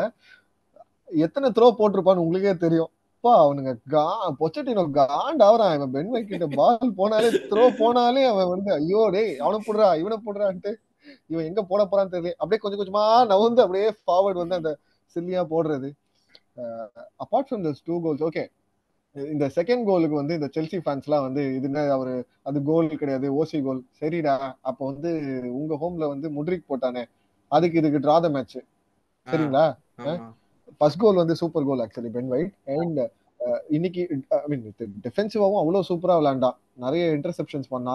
எத்தனை த்ரோ போட்டிருப்பான்னு உங்களுக்கே தெரியும் அப்பா அவனுங்க கா பொச்சட்டினோ காண்ட் ஆவறான் இவன் பென் ஒயிட் கிட்ட பால் போனாலே த்ரோ போனாலே அவன் வந்து ஐயோ டேய் அவனை போடுறா இவனை போடுறான்ட்டு இவன் எங்க போட போறான்னு தெரியல அப்படியே கொஞ்சம் கொஞ்சமா நவுந்து அப்படியே ஃபார்வர்ட் வந்து அந்த சில்லியா போடுறது apart from this two goals okay இந்த செகண்ட் கோலுக்கு வந்து இந்த செல்சி ஃபேன்ஸ்லாம் வந்து இது என்ன அவரு அது கோல் கிடையாது ஓசி கோல் சரிடா அப்ப வந்து உங்க ஹோம்ல வந்து முட்ரிக் போட்டானே அதுக்கு இதுக்கு டிரா த மேட்ச் சரிங்களா ஆமா ஃபர்ஸ்ட் கோல் வந்து super goal actually Ben White and இன்னைக்கு ஐ மீன் டிஃபென்சிவாவும் அவ்வளவு சூப்பரா விளையாண்டான் நிறைய இன்டர்செப்ஷன்ஸ் பண்ணா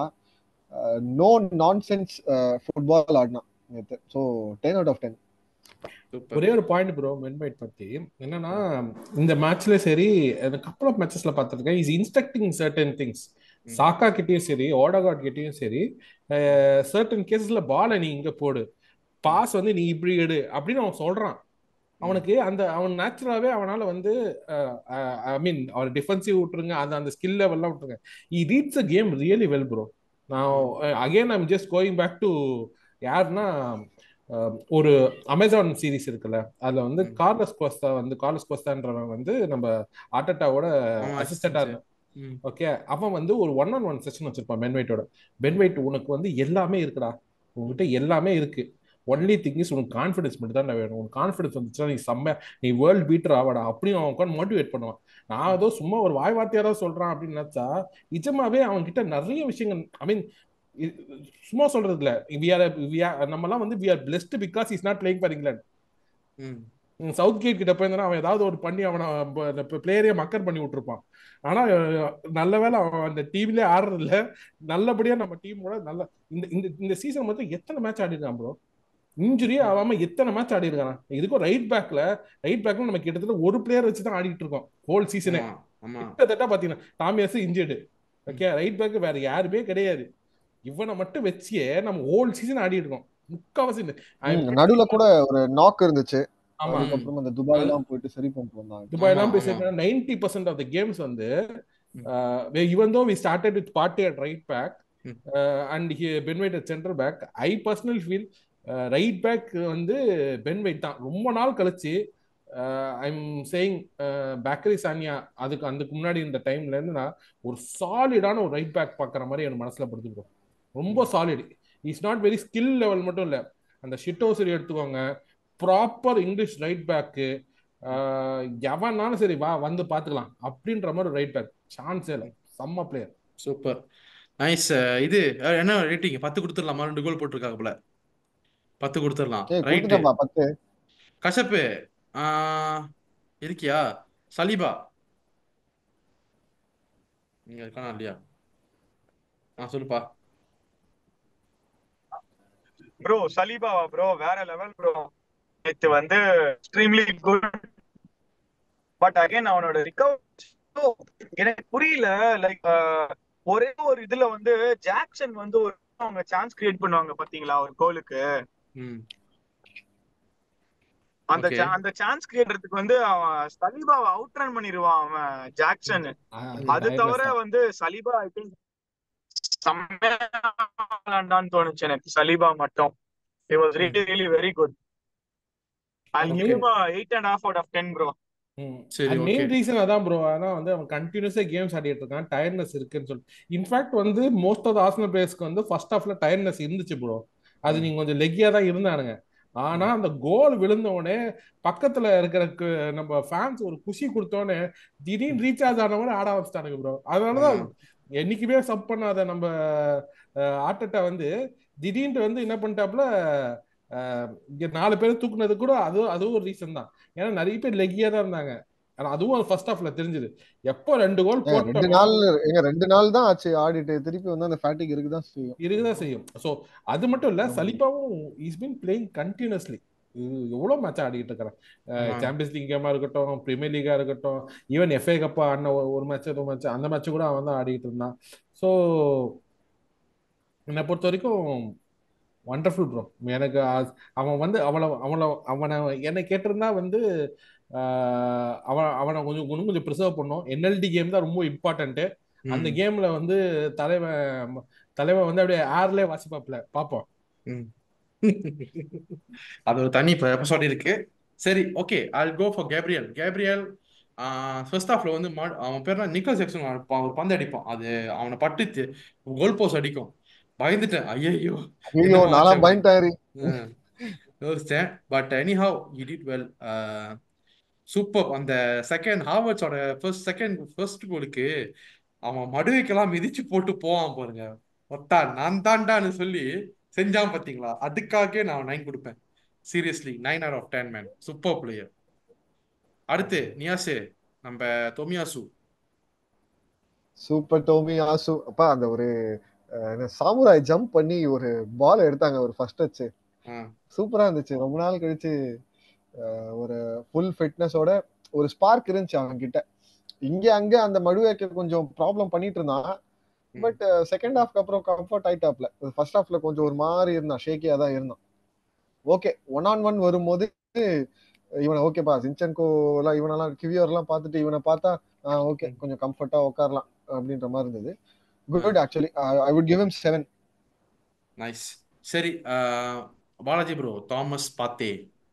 நோ நான் சென்ஸ் ஃபுட்பால் ஆடினான் நேற்று so ten out of ten super ஒரே ஒரு பாயிண்ட் ப்ரோ மென்மைட் பத்தி என்னன்னா இந்த மேட்ச்ல சரி கப்பல் ஆஃப் மேட்சஸ்ல பார்த்திருக்கேன் இஸ் இன்ஸ்ட்ரக்டிங் சர்டன் திங்ஸ் சாக்கா கிட்டயும் சரி ஓடகாட் கிட்டயும் சரி சர்டன் கேசஸ்ல பாலை நீ இங்க போடு பாஸ் வந்து நீ இப்படி எடு அப்படின்னு அவன் சொல்றான் அவனுக்கு அந்த அவன் நேச்சுரலாவே அவனால வந்து ஐ மீன் அவர் டிஃபென்சிவ் விட்டுருங்க அந்த அந்த ஸ்கில் லெவல்லாம் விட்டுருங்க he reads a game really well bro நான் again I'm just going back to யாருன்னா ஒரு அமேசான் சீரிஸ் இருக்குல்ல அதுல வந்து ம். கார்லஸ் கோஸ்தா வந்து கார்லஸ் கோஸ்தான்றவன் வந்து நம்ம ஆர்டட்டாவோட ஆமா, அசிஸ்டண்டா assistant. இருந்தான் ம். ஓகே அவன் வந்து ஒரு ஒன் ஆன் ஒன் செஷன் வச்சிருப்பான் பென்வைட்டோட பென்வைட் உனக்கு வந்து எல்லாமே இருக்குடா உன்கிட்ட எல்லாமே இருக்கு ஒன்லி திங் இஸ் உனக்கு கான்ஃபிடன்ஸ் மட்டும் தான் வேணும் உனக்கு கான்ஃபிடன்ஸ் வந்துச்சுன்னா நீ செம்ம நீ வேர்ல்ட் பீட்டர் ஆவாடா அப்படின்னு அவன் உட்காந்து மோட்டிவேட் பண்ணுவான் நான் ஏதோ சும்மா ஒரு வாய் வார்த்தையா தான் சொல்றான் அப்படின்னு நினைச்சா நிஜமாவே அவன் கிட்ட நிறைய விஷயங்கள் ஐ மீன் சும்மா சொல்றது இல்ல we are we are நம்மலாம் வந்து we are blessed because he's not playing for England hmm. Southgate கிட்ட போயிருந்தா அவன் ஏதாவது ஒரு பண்ணி அவனை பிளேயரே மக்கர் பண்ணி விட்டுருப்பான் ஆனா அஹ், நல்ல வேளை அவன் அந்த டீம்லயே ஆடுறது இல்ல நல்லபடியா நம்ம டீமோட நல்ல இந்த இந்த இந்த சீசன் மொத்தம் எத்தனை மேட்ச் ஆடிருக்கான் ப்ரோ இன்ஜுரி ஆகாம எத்தனை மேட்ச் ஆடி இருக்கான் இதுக்கும் ரைட் பேக்ல ரைட் பேக்ல நம்ம கிட்டத்தட்ட ஒரு பிளேயர் வச்சு தான் ஆடிட்டு இருக்கோம் ஹோல் சீசனே ஆமா, ஆமா கிட்டத்தட்ட பாத்தீங்கன்னா Tomiyasu injured okay right back வேற யாருமே கிடையாது இவனை மட்டும் வச்சே நம்ம ஹோல் சீசன் ஆடி இருக்கோம் முக்காவாசி இந்த- I'm ம், நடுவுல கூட ஒரு நாக் இருந்துச்சு ஆமா அதுக்கப்புறம் அந்த துபாய் எல்லாம் போயிட்டு சரி பண்ணிட்டு வந்தாங்க துபாய்லாம் ஆமா, போய் சேர்த்தா ninety percent of the games வந்து hmm. Even though we started with Partey at right back hmm. And Ben White at centre back I personal feel right back வந்து பென்வைட் தான் ரொம்ப நாள் கழிச்சு ஐம் சேயிங் பேக்கரி சானியா அதுக்கு அதுக்கு முன்னாடி இந்த டைம்ல இருந்து நான் ஒரு சாலிடான ஒரு ரைட் பேக் பார்க்குற மாதிரி என் மனசுல படுத்துக்கிறோம் ரொம்ப solid is not very skill level மட்டும் இல்ல அந்த ஷிட்டோசரி எடுத்துக்கோங்க ப்ராப்பர் இங்கிலீஷ் ரைட் பேக்கு எவனாலும் சரி வா வந்து பாத்துக்கலாம் அப்படின்ற மாதிரி ஒரு ரைட் பேக் சான்ஸே இல்லை செம்ம பிளேயர் சூப்பர் நைஸ் இது அஹ், என்ன ரேட்டிங் பத்து கொடுத்துடலாமா ரெண்டு கோல் போட்டிருக்காங்க போல பத்து கொடுத்துடலாம் ஏய் ரைட்டு கொடுத்துட்டேன்பா பத்து கஷப்பு ஆஹ், இருக்கியா சலீபா இங்க இருக்கானா இல்லையா ஆ சொல்லுப்பா ப்ரோ சலீபாவா ப்ரோ வேற லெவல் ப்ரோ நேத்து வந்து எக்ஸ்ட்ரீம்லி குட் பட் அகைன் அவனோட ரிகவர் எனக்கு புரியல லைக் ஒரே ஒரு இதுல வந்து ஜாக்சன் வந்து ஒரு அவங்க சான்ஸ் கிரியேட் பண்ணுவாங்க பாத்தீங்களா ஒரு கோலுக்கு ம் அந்த Okay. cha- அந்த சான்ஸ் கிரியேட்டருக்கு வந்து அவன் சலீபாவை அவுட் ரன் பண்ணிடுவான் அவன் ஜாக்சன் அது தவிர வந்து சலீபா ஐ திங்க் செம்மையாண்டான்னு தோணுச்சு எனக்கு சலீபா மட்டும் it was really really very good I Okay. Give eight and half out of ten bro சரி மெயின் ஓகே ரீசன் அதான் ப்ரோ ஆனா வந்து அவன் கண்டினியூஸா கேம்ஸ் ஆடிட்டு இருக்கான் டயர்னஸ் இருக்குன்னு சொல்லி இன்ஃபேக்ட் வந்து மோஸ்ட் ஆஃப் ஆர்சனல் பிளேயர்ஸ்க்கு வந்து ஃபர்ஸ்ட் ஹாஃப்ல டயர்னஸ் இருந்துச்சு ப்ரோ அது நீங்க கொஞ்சம் லெக்கியா தான் இருந்தானுங்க ஆனா அந்த கோல் விழுந்த உடனே பக்கத்துல இருக்கிற கு- நம்ம ஃபேன்ஸ் ஒரு குஷி கொடுத்தோடனே திடீர்னு ரீசார்ஜ் ஆன மாதிரி ஆட ஆரம்பிச்சிட்டானுங்க ப்ரோ அதனாலதான் ஆமா. என்னைக்குமே சப் பண்ணாத நம்ம ஆட்டத்தை வந்து திடீர்னு வந்து என்ன பண்ணிட்டாப்புல அஹ், இங்க நாலு பேர் தூக்குனது கூட அது அதுவும் ஒரு ரீசன் தான் ஏன்னா நிறைய பேர் லெக்கியா தான் இருந்தாங்க ஆனா அதுவும் ஃபர்ஸ்ட் ஹாஃப்ல தெரிஞ்சது எப்போ ரெண்டு கோல் ஏங்க, ரெண்டு போட்டோம் நாள் எங்க ரெண்டு நாள் தான் ஆச்சு ஆடிட்டு திருப்பி வந்து அந்த ஃபேட்டிக் இருக்குதான் செய்யும் இருக்குதான் செய்யும் சோ அது மட்டும் இல்ல ஆமா. சலிப்பாவும் இஸ் பீன் பிளேயிங் கண்டினியூஸ்லி எவ்வளவு மேட்ச் ஆடிட்டு இருக்கிறான் ஆமா. சாம்பியன்ஸ் லீக் கேமா இருக்கட்டும் பிரீமியர் லீகா இருக்கட்டும் ஈவன் எஃப்ஏ கப்பா ஆடின ஒரு- ஒரு மேட்ச் ஒரு மேட்ச் அந்த மேட்ச் கூட அவன் தான் ஆடிட்டு இருந்தான் ஸோ என்னை பொறுத்த வரைக்கும் வண்டர்ஃபுல் ப்ரோ எனக்கு அ- அவன் வந்து அவளை அவளை அவனை என்னை கேட்டிருந்தா வந்து ஆஹ், அவன் அவனை கொஞ்சம் இன்னும் கொஞ்சம் ப்ரிசர்வ் பண்ணும் என்எல்டி கேம் தான் ரொம்ப இம்பார்ட்டன்ட் அந்த ம், கேம்ல வந்து தலைவன் தலைவன் வந்து அப்படியே ஏர்லயே வாசிப்பாப்ல பாப்போம் ம். அது ஒரு தனி எபிசோட் இருக்கு சரி okay I go for Gabriel Gabriel first ஹாஃப்ல வந்து மா- அவன் பேர் என்ன நிக்கல் ஜாக்சன் அடிப்பான் ஒரு பந்து அடிப்பான் அது அவனை பட்டு கோல் போஸ்ட் அடிக்கும் பயந்துட்டேன் ஐயோ ஐயோ என்னமோ நானா ஆச்சு பயன்டாரு ம். யோசிச்சேன் but anyhow you did well super அந்த செகண்ட் ஹார்வர்ட்ஸோட ஃபர்ஸ்ட் செகண்ட் ஃபர்ஸ்ட் கோலுக்கு அவன் மடுவைக்கெல்லாம் மிதிச்சு போட்டு போவான் பாருங்க ஒத்தா நான் தாண்டான்னு சொல்லி செஞ்சான் பாத்தீங்களா அதுக்காகவே நான் நைன் கொடுப்பேன் seriously nine out of ten man super player அடுத்து நியாசு நம்ம தொமியாசு சூப்பர் டோமி ஆசு அப்பா அந்த ஒரு சாமுராய் ஜம்ப் பண்ணி ஒரு பால் எடுத்தாங்க ஒரு ஃபர்ஸ்ட் டச் ஆ சூப்பரா இருந்துச்சு ரொம்ப நாள் கழிச்சு அஹ், ஒரு ஃபுல் ஃபிட்னஸோட ஒரு ஸ்பார்க் இருந்துச்சு அவன் கிட்ட இங்க அங்க அந்த மடுவேக்கு கொஞ்சம் ப்ராப்ளம் பண்ணிட்டு இருந்தான் ம். பட் செகண்ட் ஹாஃப்க்கு அப்புறம் கம்ஃபர்ட் ஆயிட்டாப்ல ஃபர்ஸ்ட் ஹாஃப்ல கொஞ்சம் ஒரு மாதிரி இருந்தான் ஷேக்கியா தான் இருந்தான் ஓகே ஒன் ஆன் ஒன் வரும்போது இவனை ஓகேப்பா சின்சன்கோ எல்லாம் இவனெல்லாம் கிவியர் எல்லாம் பார்த்துட்டு இவனை பார்த்தா ஓகே கொஞ்சம் கம்ஃபர்ட்டா உட்காரலாம் அப்படின்ற மாதிரி இருந்தது good actually I would give him seven nice சரி Balaji bro Thomas Partey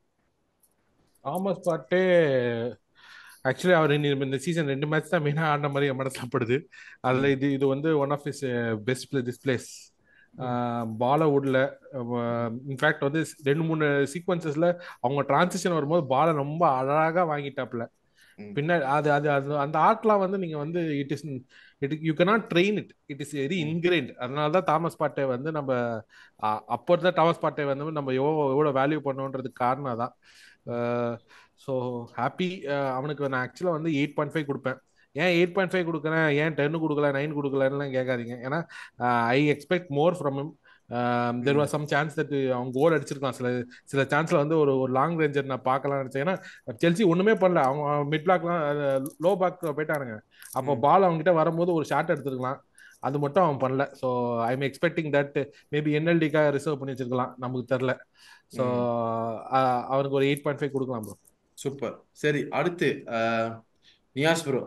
Thomas Partey actually அவர் இந்த இந்த சீசன் ரெண்டு மேட்ச் தான் மெயினாக ஆடின மாதிரி என் மனசில் படுது அதில் இது இது வந்து one of is best play this place பாலவுட்ல இன்ஃபேக்ட் வந்து ரெண்டு மூணு சீக்வன்சஸ்ல அவங்க டிரான்சிஷன் வரும்போது பாலை ரொம்ப அழகாக வாங்கிட்டாப்ல ம். பின்னாடி அது அது அது அந்த ஆர்ட்லாம் வந்து நீங்க வந்து it is it you cannot train it it is very ingrained அதனால தான் தாமஸ் பாட்டே வந்து நம்ம அ- அப்போ இருந்த தாமஸ் பாட்டே வந்து நம்ம எவ்வளோ எவ்வளோ வேல்யூ பண்ணோன்றதுக்கு காரணம் தான் ஸோ ஹாப்பி அவனுக்கு நான் ஆக்சுவலாக வந்து எயிட் பாயிண்ட் ஃபைவ் கொடுப்பேன் ஏன் எயிட் பாயிண்ட் ஃபைவ் கொடுக்குறேன் ஏன் டென்னு கொடுக்கல நைன் கொடுக்கலன்னுலாம் கேட்காதீங்க ஏன்னா I expect more from him there was some chance that அவன் கோல் அடிச்சிருக்கான் சில சில சான்ஸ்ல வந்து ஒரு ஒரு லாங் ரேஞ்சர் நான் பார்க்கலாம்னு நினைச்சேன் ஏன்னா செல்சி ஒண்ணுமே பண்ணல அவங்க மிட் பிளாக்லாம் லோ பேக் போயிட்டானுங்க அப்போ ம். பால் அவங்ககிட்ட வரும்போது ஒரு ஷாட் எடுத்துருக்கலாம் அது மட்டும் அவன் பண்ணல so I am expecting that maybe என்எல்டிக்காக ரிசர்வ் பண்ணி வச்சிருக்கலாம் நமக்கு தெரில ஸோ அவனுக்கு ஒரு எயிட் பாயிண்ட் ஃபைவ் கொடுக்கலாம் ப்ரோ சூப்பர் சரி அடுத்து அஹ், Niyas bro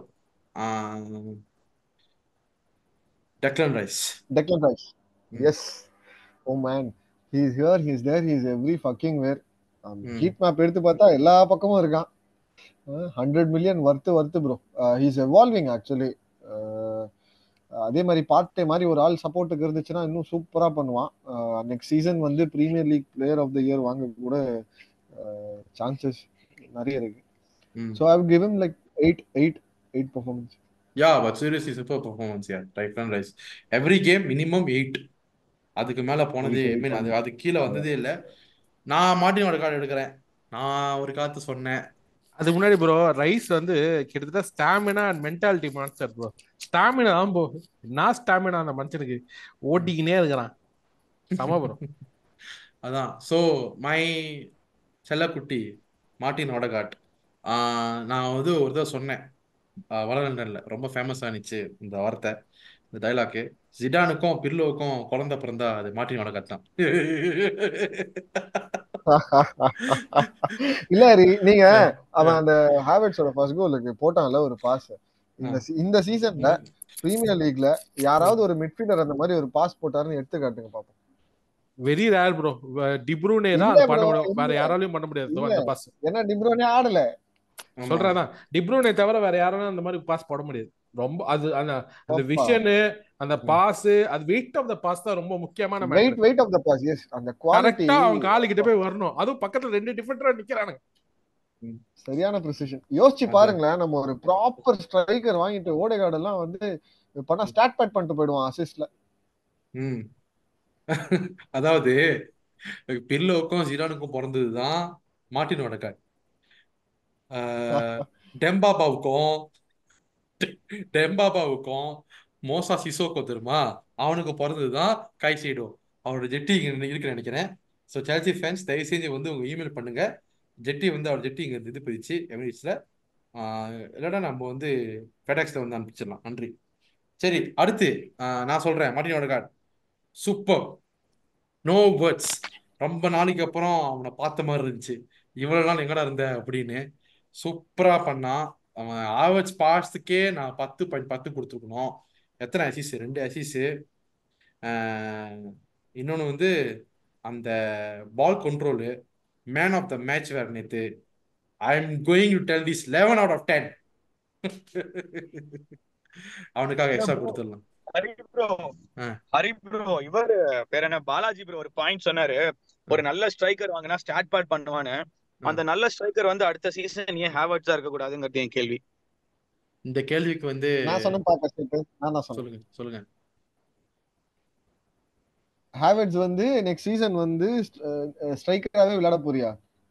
Declan Rice Declan Rice. Mm. Yes. Oh man. He's here, he's there, he's every fucking where. Mm. Heat map எடுத்து பார்த்தா எல்லா பக்கமும் இருக்கான் hundred million worth worth bro he's evolving actually அதே மாதிரி பார்ட்டே மாதிரி ஒரு ஆள் சப்போர்ட்டுக்கு இருந்துச்சுன்னா இன்னும் சூப்பரா பண்ணுவான் நெக்ஸ்ட் சீசன் வந்து premier league player of the year வாங்க கூட சான்சஸ் நிறைய இருக்கு so I give him like eight eight eight performance yeah but seriously super performance yeah Declan Rice every game minimum eight அதுக்கு மேல போனதே ஐ மீன் அது அது கீழே வந்ததே இல்லை நான் மார்டினோட கார்டு எடுக்கிறேன் நான் ஒரு காத்து சொன்னேன் அதுக்கு முன்னாடி ப்ரோ ரைஸ் வந்து கிட்டத்தட்ட stamina and mentality monster bro stamina தான் ப்ரோ நான் ஸ்டாமினா அந்த மனுஷனுக்கு ஓட்டிக்கினே இருக்கிறான் சம ப்ரோ அதான் ஸோ மை செல்லக்குட்டி மார்டின் ஓடகாட் நான் வந்து ஒரு தடவை சொன்னேன் வளரண்டன்ல ரொம்ப ஃபேமஸ் ஆனிச்சு இந்த வார்த்தை இந்த டைலாக்கு ஜிடானுக்கும் பிர்லோவுக்கும் குழந்தை பிறந்தா அது மார்டின் ஓடகாட் தான் இல்ல ரி- நீங்க அவன் அந்த ஹேவர்ட்ஸோட ஃபர்ஸ்ட் கோலுக்கு போட்டான்ல ஒரு பாஸ் இந்த se- இந்த சீசன்ல பிரீமியர் லீக்ல யாராவது ஒரு மிட்ஃபீல்டர் அந்த மாதிரி ஒரு பாஸ் போட்டாருன்னு எடுத்து காட்டுங்க பாப்போம் வெரி ரேர் ப்ரோ டிப்ரூனே தான் இல்ல அது பண்ண bro, முடியும் வேற இல்ல. யாராலையும் பண்ண முடியாது இல்ல. அந்த பாஸ் ஏன்னா டிப்ரோனே ஆடல ஆமா. சொல்றேன் டிப்ரூனே தவிர வேற யாராலும் அந்த மாதிரி பாஸ் போட முடியாது ரொம்ப அது அந்த அந்த அப்பா. விஷனு அந்த பாஸ் அது வெயிட் ஆஃப் த பாஸ் தான் ரொம்ப முக்கியமான weight weight of the pass yes அந்த குவாலிட்டி கரெக்டா அவன் காலு கிட்ட போய் வரணும் அதுவும் பக்கத்துல ரெண்டு டிஃபரெண்டா நிக்கிறானுங்க சரியான ப்ரிசிஷன் யோசிச்சு அதான். பாருங்களேன் நம்ம ஒரு ப்ராப்பர் ஸ்ட்ரைக்கர் வாங்கிட்டு ஓடைகார்டு எல்லாம் வந்து பண்ணா ஸ்டார்ட் பேட் பண்ணிட்டு போயிடுவான் அசிஸ்ட்ல ம் அதாவது பிர்லோவுக்கும் ஜிடானுக்கும் பிறந்தது தான் மார்டின் ஓடகாட் டெம்பாபாவுக்கும் டெம்பாபாவுக்கும் மோசா சிசோக்கோ தெரியுமா அவனுக்கு பிறந்தது தான் கைசைடோ அவனோட ஜெட்டி இங்க இருக்கு நினைக்கிறேன் ஸோ சேல்சி ஃபேன்ஸ் தயவு செஞ்சு வந்து உங்க இமெயில் பண்ணுங்க ஜெட்டி வந்து அவர் ஜெட்டி இங்க இது பிரிச்சு எமிரேட்ஸ்ல இல்லைன்னா நம்ம வந்து ஃபெடாக்ஸ்ல வந்து அனுப்பிச்சிடலாம் நன்றி சரி அடுத்து ஆஹ் நான் சொல்றேன் Martin Odegaard super no words ரொம்ப நாளைக்கு அப்புறம் அவனை பார்த்த மாதிரி இருந்துச்சு இவ்வளவு நாள் எங்கடா இருந்த அப்படின்னு சூப்பரா பண்ணான் அவன் ஆவர்ஸ் பாஸ்துக்கே நான் பத்து பாயிண்ட் பத்து கொடுத்துருக்கணும் எத்தனை அசிஸ் ரெண்டு அசிஸ் இன்னொன்று வந்து அந்த ball control man of the match வேற நேத்து I am going to tell this eleven out of ten அவனுக்காக எக்ஸ்ட்ரா கொடுத்துடலாம் ஹரி ப்ரோ ஆ. ஹரி ப்ரோ இவர் பேர் என்ன பாலாஜி ப்ரோ ஒரு பாயிண்ட் சொன்னாரு ஒரு நல்ல ஸ்ட்ரைக்கர் வாங்கினா ஸ்டார்ட் பேட் பண்ணுவான்னு அந்த நல்ல ஸ்ட்ரைக்கர் வந்து அடுத்த சீசன் ஏன் ஹேவர்ட்ஸா இருக்க கூடாதுங்கிறது என் கேள்வி இந்த கேள்விக்கு வந்து நான் சொன்ன பாக்க ஸ்டெப் நான் தான் சொன்னேன் சொல்லுங்க சொல்லுங்க ஹேவர்ட்ஸ் வந்து நெக்ஸ்ட் சீசன் வந்து ஸ்ட்ரைக்கராகவே விளையாட போறியா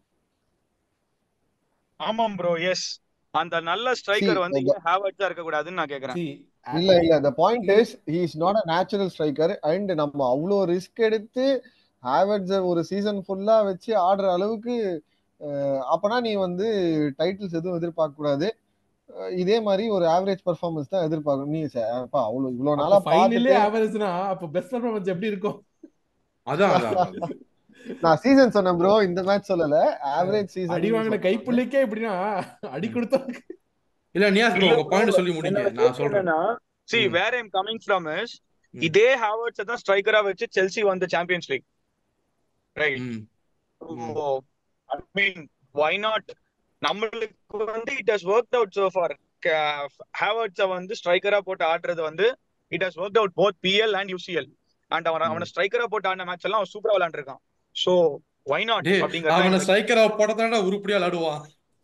ஆமாம் ப்ரோ எஸ் அந்த நல்ல ஸ்ட்ரைக்கர் See, வந்து the- ஏன் ஹேவர்ட்ஸா இருக்க கூடாதுன்னு நான் கேக்குறேன் See, இல்ல இல்ல the point is he is not a natural striker and நம்ம அவ்வளோ ரிஸ்க் எடுத்து ஹேவர்ட்ஸ் ஒரு சீசன் ஃபுல்லா வச்சு ஆடுற அளவுக்கு அஹ், அப்பனா நீ வந்து டைட்டில்ஸ் எதுவும் எதிர்பார்க்க கூடாது அஹ், இதே மாதிரி ஒரு ஆவரேஜ் பெர்ஃபார்மன்ஸ் தான் எதிர்பார்க்கணும் நீ ச- அப்பா அவ்வளவு இவ்வளவு நாளா அப்ப ஃபைனலே பார்த்துட்டு ஆவரேஜ்னா அப்ப பெஸ்ட் பெர்ஃபார்மன்ஸ் எப்படி இருக்கும் அதான் அதான் அதான். நான் சீசன் சொன்னேன் ப்ரோ இந்த மேட்ச் சொல்லல ஆவரேஜ் சீசன் அடி வாங்கின கைப்புள்ளிக்கே எப்படின்னா அடி கொடுத்தவங்க இல்ல நியாஸ் bro, இல்ல உங்க பாயிண்ட் சொல்லி முடிங்க என்னோட நான் கேள்வி சொல்றேன் என்னன்னா சி ம். Where I'm coming from is ம். இதே ஹேவர்ட்ஸ் தான் ஸ்ட்ரைக்கரா வச்சு செல்சி வந்து சாம்பியன்ஸ் லீக் ரைட் ம் ஐ மீன் ஒய் நாட் நம்மளுக்கு வந்து it has work out so far Havertz வந்து ஸ்ட்ரைக்கரா போட்டு ஆடுறது வந்து it has work out both PL and UCL and அவன் அவனை ஸ்ட்ரைக்கரா போட்டு ஆடின மேட்ச் எல்லாம் அவன் சூப்பரா விளையாண்டுருக்கான் சோ ஒய் நாட் டேய் அவனை அப்படிங்கறது ஸ்ட்ரைக்கரா போட்டதான உருப்படியா விளையாடுவான்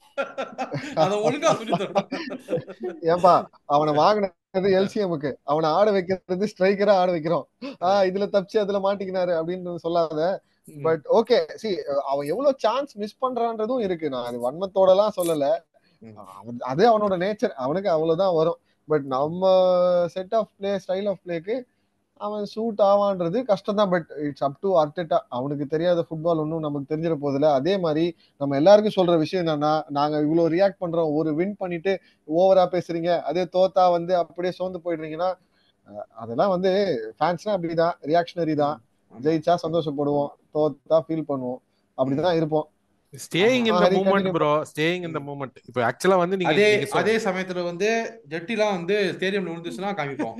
அத ஒழுங்கா சொல்லி தரணும் ஏன்பா அவனை வாங்கினது எல்சிஎம்க்கு அவனை ஆட வைக்கிறது ஸ்ட்ரைக்கரா ஆட வைக்கிறோம் ஆஹ் இதுல தப்பிச்சு அதுல மாட்டிக்கினாரு அப்படின்னு சொல்லாத ம். பட் ஓகே சி அவன் எவ்வளவு சான்ஸ் மிஸ் பண்றான்றதும் இருக்கு நான் அது வன்மத்தோட எல்லாம் சொல்லல ம். அவன்- அது அவனோட நேச்சர் அவனுக்கு அவ்வளவுதான் வரும் பட் நம்ம set of play style of பிளேக்கு அவன் சூட் ஆவான்றது கஷ்டம் தான் but it's up to Arteta அவனுக்கு தெரியாத ஃபுட்பால் ஒன்றும் நமக்கு தெரிஞ்சிட போதில்ல அதே மாதிரி நம்ம எல்லாருக்கும் சொல்ற விஷயம் என்னன்னா நாங்க இவ்வளவு ரியாக்ட் பண்றோம் ஒரு வின் பண்ணிட்டு ஓவரா பேசுறீங்க அதே தோத்தா வந்து அப்படியே சோர்ந்து போயிடுறீங்கன்னா அஹ் அதெல்லாம் வந்து ஃபேன்ஸ்னா அப்படிதான் ரியாக்ஷனரி தான் ஜெயிச்சா சந்தோஷப்படுவோம் தோத்தா ஃபீல் பண்ணுவோம் அப்படிதான் இருப்போம் staying in ah, the Hari, moment continue. Bro staying in the moment இப்போ ஆக்சுவலா வந்து நீங்க அதே நீங்க சொ- அதே சமயத்துல வந்து ஜட்டிலாம் வந்து ஸ்டேடியம்ல விழுந்துச்சுன்னா காமிப்போம்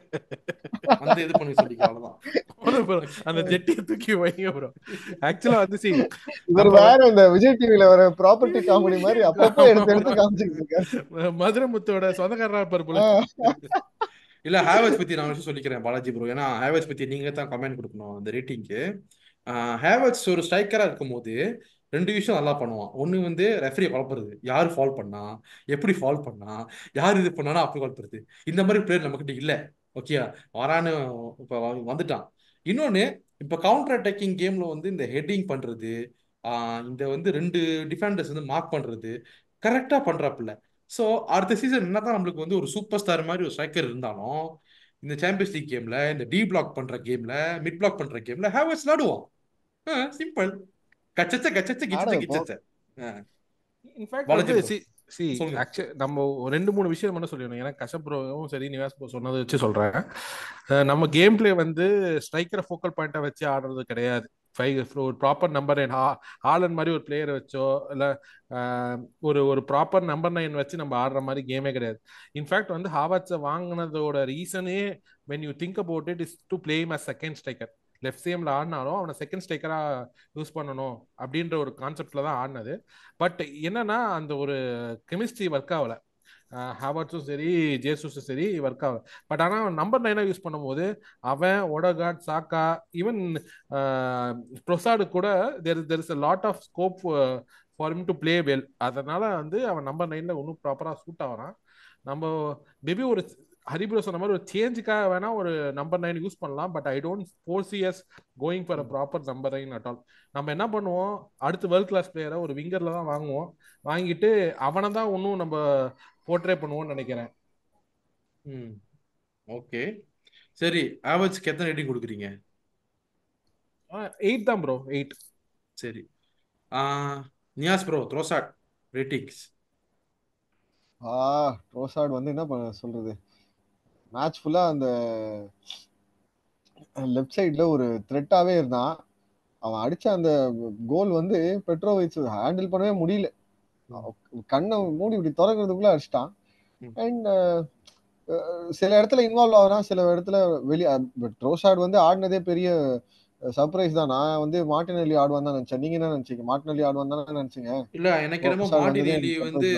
வந்து இது பண்ணி சொல்லிக்கலாம் அவ்வளவுதான் போதும் bro. அந்த ஜெட்டியை தூக்கி வைங்க ப்ரோ ஆக்சுவலா வந்து சி இவர் நம்ம வேற இந்த விஜய் டிவில வர ப்ராப்பர்ட்டி காமெடி மாதிரி அப்பப்போ எடுத்து எடுத்து காமிச்சிட்டு இருக்காரு மதுரமுத்தோட சொந்தக்காரரா இருப்பாரு போல ஆஹ் இல்ல ஹேவர்ஸ் பத்தி நான் விஷயம் சொல்லிக்கிறேன் பாலாஜி ப்ரோ ஏன்னா ஹேவர்ஸ் பத்தி நீங்க தான் கமெண்ட் கொடுக்கணும் அந்த ரேட்டிங்க்கு ஹேவர்ஸ் ஒரு ஸ்ட்ரைக்கரா இருக்கும்போது ரெண்டு விஷயம் நல்லா பண்ணுவான் ஒண்ணு வந்து ரெஃபரியை குழப்புறது யார் ஃபால் பண்ணா எப்படி ஃபால் பண்ணா யார் இது பண்ணானா அப்படி குழப்புறது இந்த மாதிரி பிளேயர் நம்மகிட்ட இல்ல ஓகே வரான்னு இப்ப வ- வந்துட்டான் இன்னொன்னு இப்ப கவுண்டர் அட்டாக்கிங் கேம்ல வந்து இந்த ஹெட்டிங் பண்றது ஆஹ் இந்த வந்து ரெண்டு டிஃபெண்டர்ஸ் வந்து மார்க் பண்றது கரெக்டா பண்றாப்புல ஸோ அடுத்த சீசன் என்னதான் நம்மளுக்கு வந்து ஒரு சூப்பர் ஸ்டார் மாதிரி ஒரு ஸ்ட்ரைக்கர் இருந்தாலும் இந்த சாம்பியன்ஸ் லீக் கேம்ல இந்த டி பிளாக் பண்ற கேம்ல மிட் பிளாக் பண்ற கேம்ல ஹேவர்ஸ் விளாடுவான் சிம்பிள் கச்சச்ச கச்சச்ச ஆட கிச்சச்ச வைப்போம் கிச்சச்ச இன்ஃபேக்ட் பாலாஜி வந்து bro. சி சி சொல்லுங்க. ஆக்சுவல் நம்ம ஒரு ரெண்டு மூணு விஷயம் மட்டும் சொல்லிடணும் ஏன்னா கஷப் ப்ரோவும் சரி நிவாஸ் ப்ரோ சொன்னதை வச்சு சொல்றேன் அஹ் நம்ம கேம் பிளே வந்து ஸ்ட்ரைக்கரை ஃபோக்கல் பாயிண்டா வச்சு ஆடுறது கிடையாது ஃபைவ் ஒரு ப்ராப்பர் நம்பர் நைன் ஹாலன் மாதிரி ஒரு பிளேயரை வச்சோ இல்லை ஒரு ஒரு ப்ராப்பர் நம்பர் நைன் வச்சு நம்ம ஆடுற மாதிரி கேமே கிடையாது இன்ஃபேக்ட் வந்து ஹாவர்ட்ஸை வாங்கினதோட ரீசனே when you think about it is to play a second striker left சேம்ல ஆடினாலும் அவனை செகண்ட் ஸ்ட்ரைக்கரா யூஸ் பண்ணணும் அப்படின்ற ஒரு கான்செப்ட்ல தான் ஆடினது பட் என்னன்னா அந்த ஒரு கெமிஸ்ட்ரி ஒர்க் ஆகல ஹாவர்ட்ஸும் சரி ஜேசூஸும் சரி ஒர்க் ஆகல பட் ஆனால் அவன் நம்பர் நைனாக யூஸ் பண்ணும்போது அவன் ஒடகாட் சாக்கா ஈவன் ப்ரொசாடு கூட there there is a lot of scope for him to play well அதனால வந்து அவன் நம்பர் நைனில் இன்னும் ப்ராப்பராக சூட் ஆகிறான் நம்ம மேபி ஒரு ஹரிபுரோ சொன்ன மாதிரி ஒரு சேஞ்சுக்காக வேணா ஒரு நம்பர் நைன் யூஸ் பண்ணலாம் but I don't foresee us going for a proper number nine at all நம்ம என்ன பண்ணுவோம் அடுத்து வேர்ல்ட் கிளாஸ் பிளேயரை ஒரு விங்கர்ல தான் வாங்குவோம் வாங்கிட்டு அவனை தான் இன்னும் நம்ம போர்ட்ரே பண்ணுவோம்னு நினைக்கிறேன் ம் ஓகே சரி ஆவரேஜ்க்கு எத்தனை ரேட்டிங் கொடுக்குறீங்க எயிட் தான் ப்ரோ எயிட் சரி Niyas bro Trossard ratings ah Trossard வந்து என்ன பண்ண சொல்றது மேட்ச் ஃபுல்லா அந்த லெஃப்ட் சைடுல ஒரு த்ரெட்டாவே இருந்தான் அவன் அடிச்ச அந்த கோல் வந்து பெட்ரோவிச் ஹேண்டில் பண்ணவே முடியல கண்ணை மூடி இப்படி திறக்கிறதுக்குள்ள அடிச்சிட்டான் ம். அண்ட் சில இடத்துல இன்வால்வ் ஆகுறான் சில இடத்துல வெளியே ட்ரோசார்ட் வந்து ஆடினதே பெரிய சர்ப்ரைஸ் தான் நான் வந்து மார்டினல்லி ஆடுவான் தான் நினைச்சேன் நீங்க என்ன நினைச்சீங்க மார்டினல்லி ஆடுவான் தானே நினைச்சீங்க இல்ல எனக்கு என்னமோ Trossard வந்ததே மார்டினெல்லி எனக்கு வந்து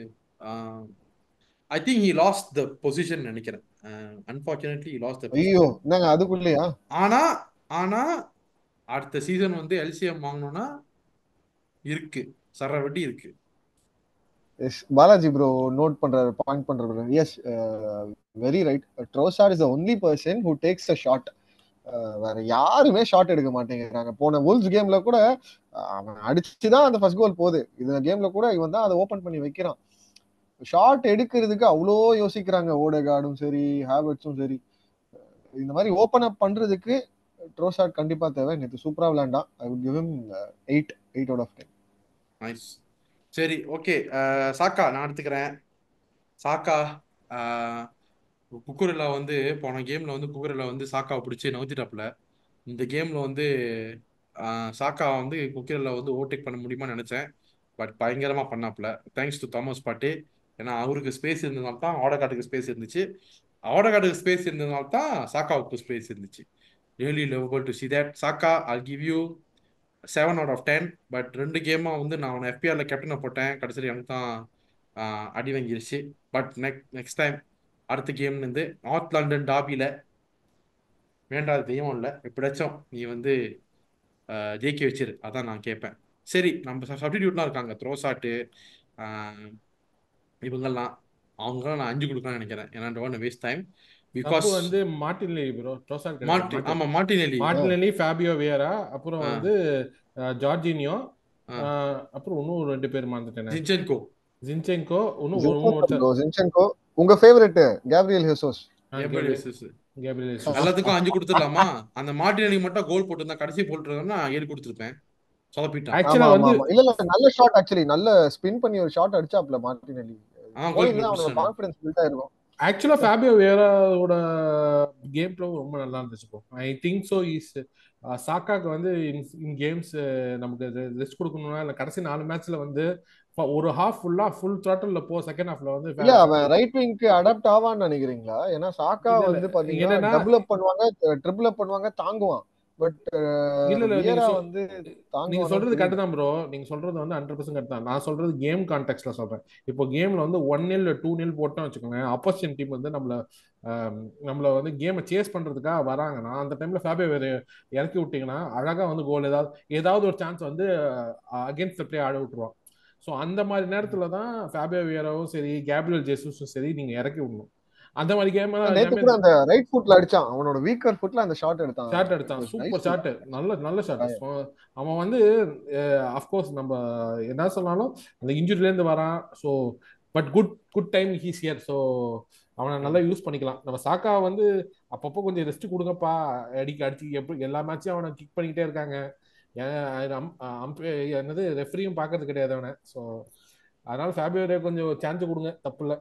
I think he lost the position நினைக்கிறேன் அன்பார்ச்சுனேட்லி ஹி லாஸ்ட் த ஐயோ என்னங்க அதுக்குள்ளேயா ஆனா ஆனா அடுத்த சீசன் வந்து எல்சிஎம் வாங்கணும்னா இருக்கு சர வட்டி இருக்கு எஸ் பாலாஜி ப்ரோ நோட் பண்றாரு பாயிண்ட் பண்றாரு yes very right Trossard is the only person who takes a shot வேற யாருமே ஷாட் எடுக்க மாட்டேங்கிறாங்க போன வுல்ஸ் கேம்ல கூட அஹ், அவன் அடிச்சுதான் அந்த ஃபர்ஸ்ட் கோல் போகுது இந்த கேம்ல கூட இவன் தான் அதை ஓபன் பண்ணி வைக்கிறான் ஷாட் எடுக்கிறதுக்கு அவ்வளோ யோசிக்கிறாங்க ஓடேகார்டும் சரி ஹேவர்ட்ஸும் சரி இந்த மாதிரி ஓபன் அப் பண்றதுக்கு ட்ரோசார்ட் கண்டிப்பா தேவை நேற்று சூப்பரா விளையாண்டான் I would give him eight eight out of ten nice சரி ஓகே சாக்கா நான் எடுத்துக்கிறேன் சாக்கா குக்குரில்லா வந்து போன கேம்ல வந்து குக்குரில்லா வந்து சாக்காவை பிடிச்சி நவுத்திட்டாப்புல இந்த கேம்ல வந்து ஆஹ், சாக்கா வந்து குக்குரில்லா வந்து ஓவர்டேக் பண்ண முடியுமான்னு நினைச்சேன் பட் பயங்கரமா பண்ணாப்புல தேங்க்ஸ் டு தாமஸ் பாட்டே ஏன்னா அவருக்கு ஸ்பேஸ் இருந்ததுனால தான் ஆடகாட்டுக்கு ஸ்பேஸ் இருந்துச்சு ஆடகாட்டுக்கு ஸ்பேஸ் இருந்ததுனால தான் சாக்காவுக்கு ஸ்பேஸ் இருந்துச்சு really lovable to see that Saka I give you seven out of ten but ரெண்டு கேமாக வந்து நான் அவனை எஃபிஆர்ல கேப்டனை போட்டேன் கடைசியில் எனக்கு தான் ஆஹ், அடி வாங்கிருச்சு பட் நெக்ஸ்ட் நெக்ஸ்ட் டைம் அடுத்த கேம்லேருந்து நார்த் லண்டன் டாபியில் வேண்டாத தெய்வம் இல்லை எப்படியாச்சும் நீ வந்து ஆஹ், ஜெயிக்க வச்சிரு அதான் நான் கேட்பேன் சரி நம்ம சப்டிடியூட்லாம் இருக்காங்க த்ரோசாட்டு இவங்கெல்லாம் அவங்களாம் நான் அஞ்சு கொடுக்கலாம்னு நினைக்கிறேன் ஏன்னா டோன் வேஸ்ட் டைம் பிகாஸ் தப்பு வந்து மார்டின்லி ப்ரோ ட்ரோசாட் மார்டி கிடையாது ஆமா மார்டினெல்லி மார்டினலி ஃபேபியோ வேரா அப்புறம் ஆ. வந்து அஹ், ஜார்ஜினியோ ஆ. அஹ், அப்புறம் இன்னும் ஒரு ரெண்டு பேர் மறந்துட்டேன் ஜின்சென்கோ ஜின்செங்கோ இன்னும் ஒரு மூணு ஒருத்தர் bro, Zinchenko. உங்க favourite Gabriel Jesus Gabriel Jesus Gabriel எல்லாத்துக்கும் அஞ்சு கொடுத்துடலாமா அந்த மார்டினெல்லி மட்டும் கோல் போட்டிருந்தா கடைசி போட்டுருந்தா ஏழு கொடுத்துருப்பேன் சொதப்பிட்டான் ஆக்சுவலா ஆமா வந்து ஆமா இல்ல இல்ல நல்ல ஷாட் ஆக்சுவலி நல்ல ஸ்பின் பண்ணி ஒரு ஷாட் அடிச்சாப்ல மார்டினெல்லி அவன் கோல் போயிருந்தா அவனோட போட்டு கான்ஃபிடன்ஸ் பில்ட் ஆயிருக்கும் ஆக்சுவலா ஃபேபியோ வேராவோட கேம் ப்ளோ ரொம்ப நல்லா இருந்துச்சு bro I think so is சாக்காக்கு வந்து இன் கேம்ஸ் நமக்கு ரெஸ்ட் கொடுக்கணும்னா இல்லை கடைசி நாலு மேட்ச்ல வந்து ஃப- ஒரு ஹாஃப் ஃபுல்லா ஃபுல் த்ராட்டல்ல போ செகண்ட் ஹாஃப்ல வந்து இல்ல அவன் ரைட் விங்க்கு அடாப்ட் ஆவான்னு நினைக்கிறீங்களா ஏன்னா சாக்கா இல்ல, இல்ல. வந்து பாத்தீங்கன்னா என்னன்னா- டபுள் அப் பண்ணுவாங்க ட்ரிபிள் அப் பண்ணுவாங்க தாங்குவான் பட் இல்ல, இல்ல, நீங்க வியரா சொல்- வந்து நீங்க தாங்குவானா சொல்றது தெரியல. கரெக்ட் தான் ப்ரோ நீங்க சொல்றது வந்து ஹண்ட்ரட் பர்சன்ட் கரெக்ட் தான் நான் சொல்றது கேம் கான்டெக்ட்ல சொல்றேன் இப்போ கேம்ல வந்து ஒன் நில் டூ நில் போட்டோம் வச்சுக்கோங்க ஆப்போசிஷன் டீம் வந்து நம்மள ஆம், நம்மள வந்து கேமை சேஸ் பண்றதுக்காக வராங்கன்னா அந்த டைம்ல ஃபேபே வேற இறக்கி விட்டீங்கன்னா அழகா வந்து கோல் ஏதாவது ஏதாவது ஒரு சான்ஸ் வந்து அகேன்ஸ்ட் பிளே ஆட விட்டுருவான் ஸோ அந்த மாதிரி நேரத்துல தான் ஃபேபியோ வியராவும் சரி கேப்ரியல் ஜெசூஸும் சரி நீங்க இறக்கி விடணும் அந்த மாதிரி கேம் நேத்து கூட அந்த ரைட் ஃபுட்ல அடிச்சான் அவனோட வீக்கர் ஃபுட்ல அந்த ஷாட் எடுத்தான் ஷாட் எடுத்தான் It was super nice. Shot நல்ல நல்ல ஷாட் அவன் வந்து அஃப்கோர்ஸ் நம்ம என்ன சொன்னாலும் அந்த இன்ஜுரில இருந்து வரான் so but good good time he's here so அவனை நல்லா யூஸ் பண்ணிக்கலாம் நம்ம சாக்கா வந்து அப்பப்போ கொஞ்சம் ரெஸ்ட் கொடுங்கப்பா அடிக்க அடிச்சு எப்படி எல்லா மேட்சையும் அவனை கிக் பண்ணிக்கிட்டே இருக்காங்க ஏன் அம்- அம்பை- என்னது ரெஃப்ரியும் பார்க்கறது கிடையாது அவனை ஸோ அதனால ஃபேபியோரே கொஞ்சம் சான்ஸ் கொடுங்க தப்பு இல்லை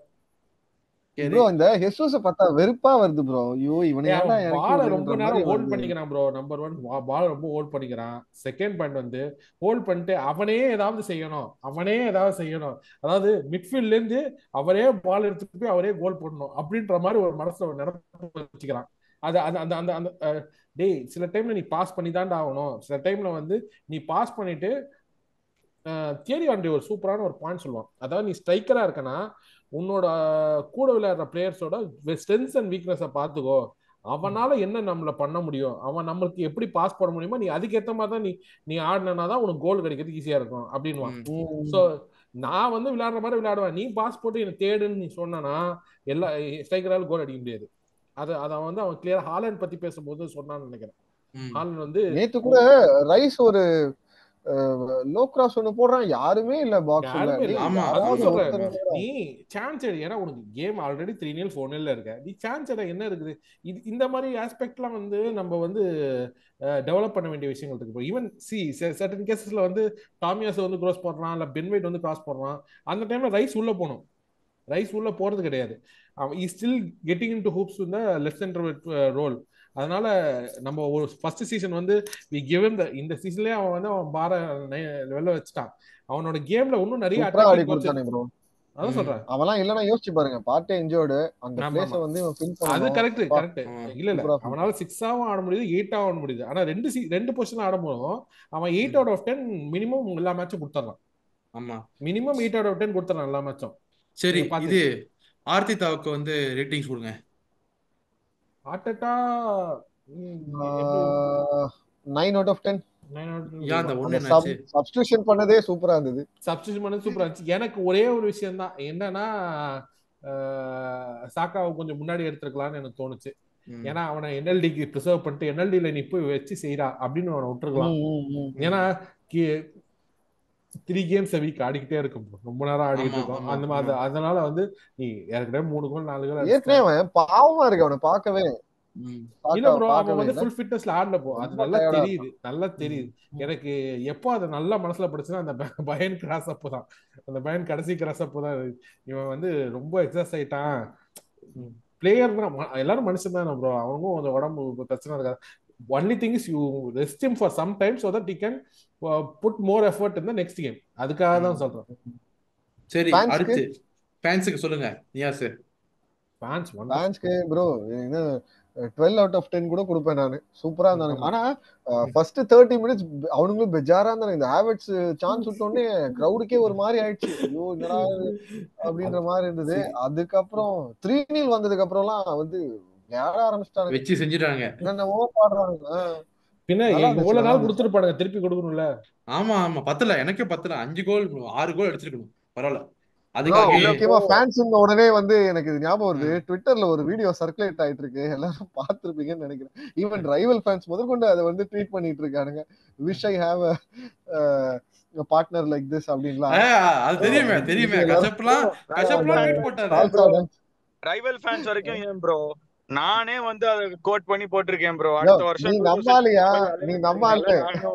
ப்ரோ இந்த ஹெசூஸ பார்த்தா வெறுப்பா வருது ப்ரோ ஐயோ இவனை ஏய், ஏன்டா அவன் இறக்கி பாலை விடுறன்ற ரொம்ப மாதிரி நேரம் ஹோல்ட் வருது. பண்ணிக்கிறான் ப்ரோ நம்பர் ஒன் பால் ரொம்ப ஹோல்ட் பண்ணிக்கிறான் செகண்ட் பாயிண்ட் வந்து ஹோல்ட் பண்ணிட்டு அவனே ஏதாவது செய்யணும் அவனே ஏதாவது செய்யணும் அதாவது மிட்ஃபீல்ட்ல இருந்து அவரே பால் எடுத்துட்டு போய் அவரே கோல் போடணும் அப்படின்ற மாதிரி ஒரு மனசுல ஒரு நினைப்பு வச்சுக்கிறான் அது அந்த அந்த அந்த அந்த அஹ், டேய் சில டைம்ல நீ பாஸ் பண்ணி தான்டா ஆகணும் சில டைம்ல வந்து நீ பாஸ் பண்ணிட்டு தியரி ஆண்டி ஒரு சூப்பரான ஒரு பாயிண்ட் சொல்லுவான் அதாவது நீ ஸ்ட்ரைக்கரா இருக்கனா உன்னோட கூட விளையாடுற பிளேயர்ஸோட ஸ்ட்ரென்த்ஸ் அண்ட் வீக்னஸை பார்த்துக்கோ அவனால என்ன நம்மள பண்ண முடியும் அவன் நம்மளுக்கு எப்படி பாஸ் பண்ண முடியுமோ நீ அதுக்கேற்ற மாதிரி தான் நீ நீ ஆடினா தான் உனக்கு கோல் கிடைக்கிறது ஈஸியா இருக்கும் அப்படின்வான் ம். ஸோ நான் வந்து விளையாடுற மாதிரி விளையாடுவேன் நீ பாஸ் போட்டு எனக்கு தேடுன்னு நீ சொன்னா எல்லா ஸ்ட்ரைக்கரால் கோல் அடிக்க முடியாது அது அதை வந்து அவன் கிளியர் ஹாலண்ட் பத்தி பேசும்போது சொன்னான்னு நினைக்கிறேன் ஹாலண்ட் வந்து நேத்து கூட ரைஸ் ஒரு லோ கிராஸ் ஒண்ணு போடுறான் யாருமே இல்ல பாக்ஸ்ல யாருமே இல்ல. ஆமா, யாராவது அதான் சொல்றேன். ஒருத்தர் நீ சான்ஸ் எடு ஏன்னா உனக்கு game already three nil four நில்ல இருக்க நீ சான்ஸ் எட என்ன இருக்குது இது இந்த மாதிரி ஆஸ்பெக்ட்லாம் வந்து நம்ம வந்து டெவலப் பண்ண வேண்டிய விஷயங்கள் இருக்கு ஈவன் சி சர்டன் கேசஸ்ல வந்து டாமியாஸ் வந்து க்ரோஸ் போடுறான் இல்ல பென்வைட் வந்து கிராஸ் போடுறான் அந்த டைம்ல ரைஸ் உள்ள போகணும் ரைஸ் உள்ள போறது கிடையாது அவன் இ still getting into hoops இந்த லெஃப்ட் சென்டர் ரோல் அதனால நம்ம ஒரு ஃபர்ஸ்ட் சீசன் வந்து வி கிவன் இந்த சீசன்லயே அவன் வந்து அவன் பார வெளில வச்சுட்டான் அவனோட கேம்ல இன்னும் நிறைய சூப்பரா ஆடி attacking qualities கொடுத்தானே ப்ரோ அதான் சொல்றேன் அவன்லாம் இல்லனா யோசிச்சு பாருங்க பார்ட்டே இன்ஜோர்டு அந்த ஆமா, பிளேஸ ஆமா. வந்து இவன் ஃபில் அது பண்ணணும் கரெக்ட் பா. கரெக்ட் ஆ. இல்ல இல்ல சூப்பரா அவனால சிக்ஸாவும் ஆட முடியுது எயிட்டாவும் ஆட முடியுது ஆனா ரெண்டு சி ரெண்டு பொசிஷன் ஆடும்போதும் அவன் eight out of ten minimum எல்லா மேட்சும் கொடுத்துடலாம் ஆமா minimum eight out of ten கொடுத்துடலாம் எல்லா மேட்சும் சரி நீங்க பாத்து- இது ஆர்த்திதாவுக்கு வந்து ரேட்டிங்ஸ் கொடுங்க Arteta nine out of ten ஏன் அந்த ஒண்ணு என்னாச்சு சப்ஸ்டியூஷன் பண்ணதே சூப்பரா இருந்தது சப்ஸ்டியூஷன் பண்ணது சூப்பரா இருந்துச்சு எனக்கு ஒரே ஒரு விஷயம் தான் என்னன்னா ஆஹ், சாக்காவை கொஞ்சம் முன்னாடி எடுத்துருக்கலாம்னு எனக்கு தோணுச்சு ம். ஏன்னா அவனை என்எல்டிக்கு ப்ரிசர்வ் பண்ணிட்டு என்எல்டில நீ போய் வச்சு செய்யறா அப்படின்னு அவனை விட்டுருக்கலாம் ஏன்னா த்ரீ கேம்ஸ் வீக் ஆடிக்கிட்டே இருக்கும் bro. ரொம்ப நேரம் ஆடிக்கிட்டு ஆமா, இருக்கோம் ஆமா, அந்த மாதிரி ஆமா. அதனால வந்து நீ ஏற்கனவே மூணு கோல் நாலு கோல் ஏற்கனவே அவன் பாவமா இருக்கு அவனை பார்க்கவே ம். இல்ல சாக்காவை ப்ரோ அவன் பார்க்கவே வந்து இல்ல. ஃபுல் ஃபிட்னஸ்ல ஆடல போ அது ரொம்ப நல்லா tired ஆ தெரியுது நல்லா தெரியுது எனக்கு எப்போ அதை நல்லா மனசுல படுச்சுன்னா அந்த ப- பயன் கிராஸ் அப்போ தான் அந்த பயன் கடைசி கிராஸ் அப்போ தான் இவன் வந்து ரொம்ப எக்ஸஸ் ஆயிட்டான் பிளேயர் தான் ம- எல்லாரும் மனுஷன் தான் ப்ரோ அவனுக்கும் கொஞ்சம் உடம்பு பிரச்சனை இருக்காது only thing is you rest him for some time so that he can put more effort in the next game அதுக்காக தான் சொல்றேன் சரி Fans க்கு? அடுத்து ஃபேன்ஸுக்கு சொல்லுங்க நியாஸ் ஃபேன்ஸ் ஒன் பிரான்ஸ்க்கு ப்ரோ என்ன டுவெல் அவுட் ஆஃப் டென் கூட கொடுப்பேன் நான் சூப்பரா இருந்தானுங்க ஆனா ஃபர்ஸ்ட் தேர்ட்டி மினிட்ஸ் அவனுங்களும் பெஜாரா இருந்தாங்க இந்த ஹேவட்ஸ் சான்ஸ் விட்டோடனே கிரௌடுக்கே ஒரு மாதிரி ஆயிடுச்சு ஐயோ என்னடா இது அப்படின்ற மாதிரி இருந்தது அதுக்கப்புறம் த்ரீ நீல் வந்ததுக்கு அப்புறம்லாம் வந்து ஏற ஆரம்பிச்சிட்டானுங்க வச்சு செஞ்சுட்டாங்க என்னென்னவோ பாடுறானுங்க ஆ. பின்ன நல்லா இருந்துச்சு, இவ்வளவு நல்லா நாள் இருந்துச்சு. கொடுத்துருப்பானுங்க திருப்பி கொடுக்கணும்ல ஆமா ஆமா பத்தல எனக்கே பத்தல அஞ்சு கோல் ஆறு கோல் அடிச்சிருக்கணும் பரவாயில்ல bro, அதுக்காக முக்கியமா ஃபேன்ஸ் உடனே வந்து எனக்கு இது ஞாபகம் வருது ட்விட்டர்ல ஒரு வீடியோ சர்க்குலேட் ஆயிட்டு இருக்கு எல்லாரும் பார்த்திருப்பீங்கன்னு நினைக்கிறேன் ஈவன் ரைவல் ஃபேன்ஸ் முதற்கொண்டு அதை வந்து ட்வீட் பண்ணிட்டு இருக்கானுங்க wish I have partner like this அப்படின்லாம் ஆஹ், அது தெரியுமே தெரியுமே எல்லாரும் கசப்லாம் கசப்லாம் ட்வீட் போட்டாரு salsa dance. ரைவல் ஃபேன்ஸ் வரைக்கும் ஏன் ப்ரோ நானே வந்து அதை கோட் பண்ணி போட்டிருக்கேன் ப்ரோ Yo, அடுத்த நீ வருஷம் நம்பாலியா நீ நம்பால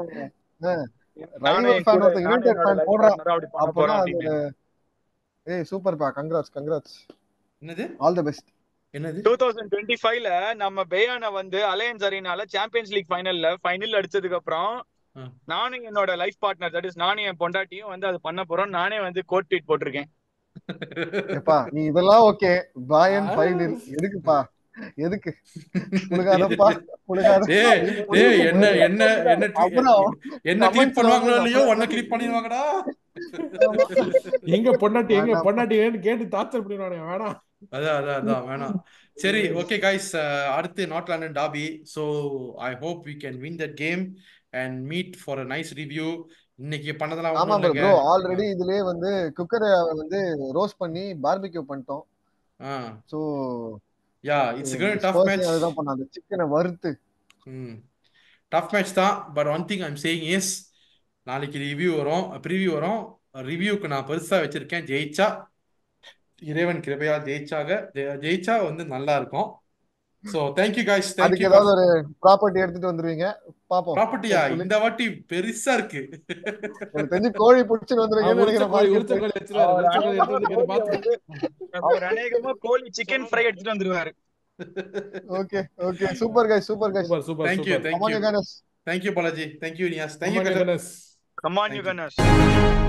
ரைவல் ஃபேன் ஒருத்தன் யுனைடெட் ஃபேன் போடுறான் அப்பதான் அது ஏய் சூப்பர் பா கங்க்ராட்ஸ் கங்க்ராட்ஸ் என்னது ஆல் தி பெஸ்ட் என்னது டூ தௌசண்ட் டுவெண்ட்டி ஃபைவ்ல நம்ம பேயான வந்து அலையன்ஸ் அரினால சாம்பியன்ஸ் லீக் ஃபைனல்ல ஃபைனல் அடிச்சதுக்கு அப்புறம் ஆ. நானும் என்னோட லைஃப் பார்ட்னர் தட் இஸ் நானும் என் பொண்டாட்டியும் வந்து அது பண்ண போறோம் நானே வந்து கோட் ட்வீட் போட்டிருக்கேன் ஏப்பா நீ இதெல்லாம் ஓகே பாயன் ஃபைனல் எதுக்குப்பா எதுக்கு புழுகாதப்பா புழுகாத டேய் டேய் என்ன என்ன என்ன tweet- அப்புறம் என்ன கிளிப் comments பண்ணுவாங்களோ வந்து இல்லையோ உன்ன கிளிப் பண்ணிடுவாங்கடா எங்க பொண்டாட்டி எங்க வேணாம். பொண்டாட்டி ஏன்னு கேட்டு டார்ச்சர் பண்ணிடுவானுங்க வேணாம் அதான் அதான் அதான் வேணாம் சரி ஓகே கைஸ் அடுத்து north London derby so I hope we can win that game and meet for a nice review இன்னைக்கு பண்ணதெல்லாம் ஆமா ஒன்றும் ப்ரோ இல்லைங்க ஆல்ரெடி இதுலயே வந்து குக்கரை வந்து ரோஸ்ட் பண்ணி பார்பிக்யூ பண்ணிட்டோம் ah so yeah it's going tough match அதுதான் பண்ணாங்க சிக்கனை வறுத்து ம் டஃப் மேட்ச் தான் but one thing I'm saying is நாளைக்கு ரிவ்யூ வரும் ப்ரிவ்யூ வரும் ரிவ்யூக்கு நான் பெருசாக வச்சிருக்கேன் ஜெயிச்சா இறைவன் கிருபையா ஜெயிச்சாக ஜெ- ஜெயிச்சா வந்து நல்லா இருக்கும் ஸோ தேங்க்யூ காய்ஸ் அதுக்கு தேங்க்யூ ஏதாவது ஒரு ப்ராப்பர்ட்டி எடுத்துட்டு வந்துருவீங்க பாப்போம் ப்ராப்பர்ட்டியா hopefully. இந்த வாட்டி பெருசா இருக்கு எனக்கு தெரிஞ்சு கோழி புடிச்சுட்டு வந்துருங்கன்னு உரிச்ச நினைக்கிறேன் கோழி உரிச்ச market. கோழி வச்சிருவாரு உரிச்ச கோழி எடுத்து வந்து பாத்து அவர் அநேகமா கோழி சிக்கன் ஃப்ரை எடுத்துட்டு வந்துருவாரு okay okay super guys super guys super super thank you super thank you come on guys thank you Balaji thank you Niyas thank you come on கசப் Ganesh come on you Thank you. கனஸ்